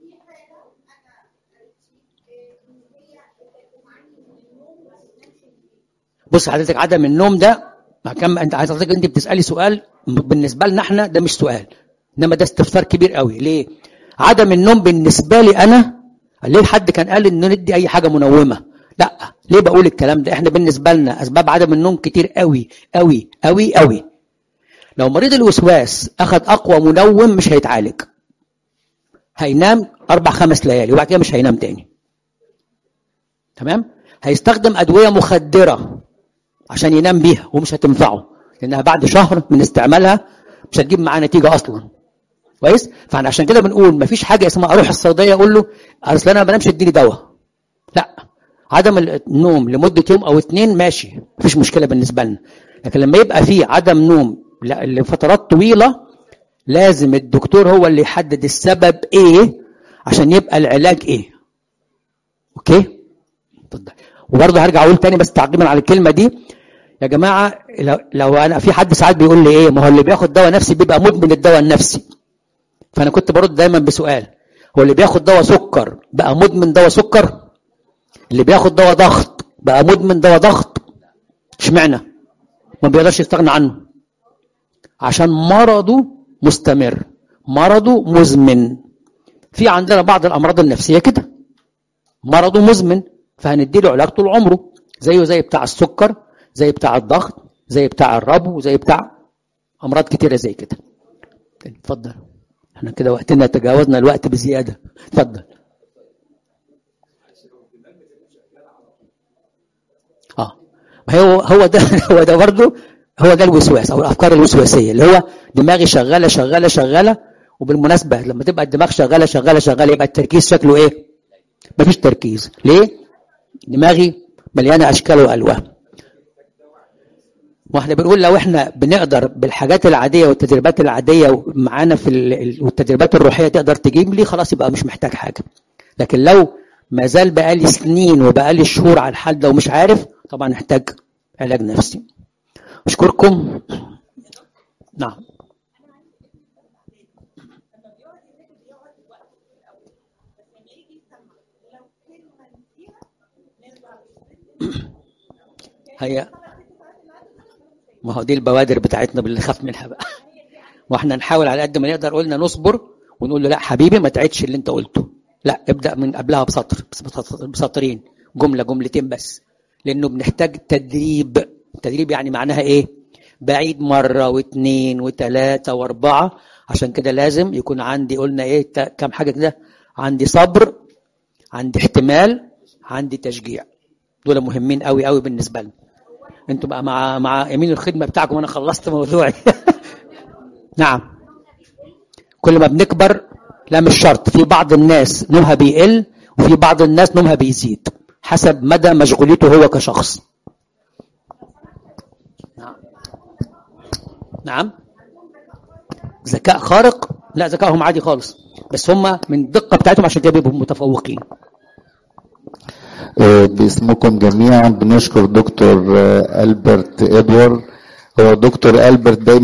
بص حضرتك عدم النوم ده كم انت حضرتك انت بتسالي سؤال بالنسبه لنا احنا ده مش سؤال انما ده استفسار كبير قوي ليه عدم النوم بالنسبه لي انا ليه حد كان قال ان ندي اي حاجه منومه لا ليه بقول الكلام ده احنا بالنسبه لنا اسباب عدم النوم كتير قوي قوي قوي قوي لو مريض الوسواس اخذ اقوى منوم مش هيتعالج هينام اربع خمس ليالي وبعد كده مش هينام تاني تمام هيستخدم ادويه مخدره عشان ينام بيها ومش هتنفعه لانها بعد شهر من استعمالها مش هتجيب معاه نتيجه اصلا كويس فاحنا عشان كده بنقول مفيش حاجه اسمها اروح الصيدليه اقول له اصل انا ما بنامش اديني دواء لا عدم النوم لمده يوم او اتنين ماشي مفيش مشكله بالنسبه لنا لكن لما يبقى في عدم نوم لفترات طويله لازم الدكتور هو اللي يحدد السبب ايه عشان يبقى العلاج ايه اوكي اتفضل وبرضه هرجع اقول تاني بس تعقيبا على الكلمه دي يا جماعه لو, لو انا في حد ساعات بيقول لي ايه ما هو اللي بياخد دواء نفسي بيبقى مدمن الدواء النفسي فانا كنت برد دايما بسؤال هو اللي بياخد دواء سكر بقى مدمن دواء سكر اللي بياخد دواء ضغط بقى مدمن دواء ضغط اشمعنى ما بيقدرش يستغنى عنه عشان مرضه مستمر مرضه مزمن في عندنا بعض الامراض النفسيه كده مرضه مزمن فهنديله علاج طول عمره زيه زي بتاع السكر زي بتاع الضغط زي بتاع الربو زي بتاع امراض كتيره زي كده اتفضل احنا كده وقتنا تجاوزنا الوقت بزياده اتفضل اه هو هو ده هو ده برضه هو ده الوسواس او الافكار الوسواسيه اللي هو دماغي شغاله شغاله شغاله وبالمناسبه لما تبقى الدماغ شغاله شغاله شغاله يبقى التركيز شكله ايه؟ مفيش تركيز ليه؟ دماغي مليانه اشكال والوان واحنا بنقول لو احنا بنقدر بالحاجات العاديه والتدريبات العاديه معانا في والتدريبات الروحيه تقدر تجيب لي خلاص يبقى مش محتاج حاجه لكن لو ما زال بقالي سنين وبقالي شهور على الحال ده ومش عارف طبعا نحتاج علاج نفسي اشكركم نعم هي ما هو دي البوادر بتاعتنا اللي نخاف منها بقى واحنا نحاول على قد ما نقدر قلنا نصبر ونقول له لا حبيبي ما تعيدش اللي انت قلته لا ابدا من قبلها بسطر بسطرين جمله جملتين بس لانه بنحتاج تدريب التدريب يعني معناها ايه بعيد مرة واثنين وثلاثة واربعة عشان كده لازم يكون عندي قلنا ايه تا- كام حاجة كده عندي صبر عندي احتمال عندي تشجيع دول مهمين قوي قوي بالنسبة لنا انتوا بقى مع مع يمين الخدمة بتاعكم انا خلصت موضوعي نعم كل ما بنكبر لا مش شرط في بعض الناس نومها بيقل وفي بعض الناس نومها بيزيد حسب مدى مشغوليته هو كشخص نعم نعم ذكاء خارق لا ذكائهم عادي خالص بس هم من الدقة بتاعتهم عشان كده بيبقوا متفوقين آه، باسمكم جميعا بنشكر دكتور آه، ألبرت إدوار هو دكتور ألبرت دايما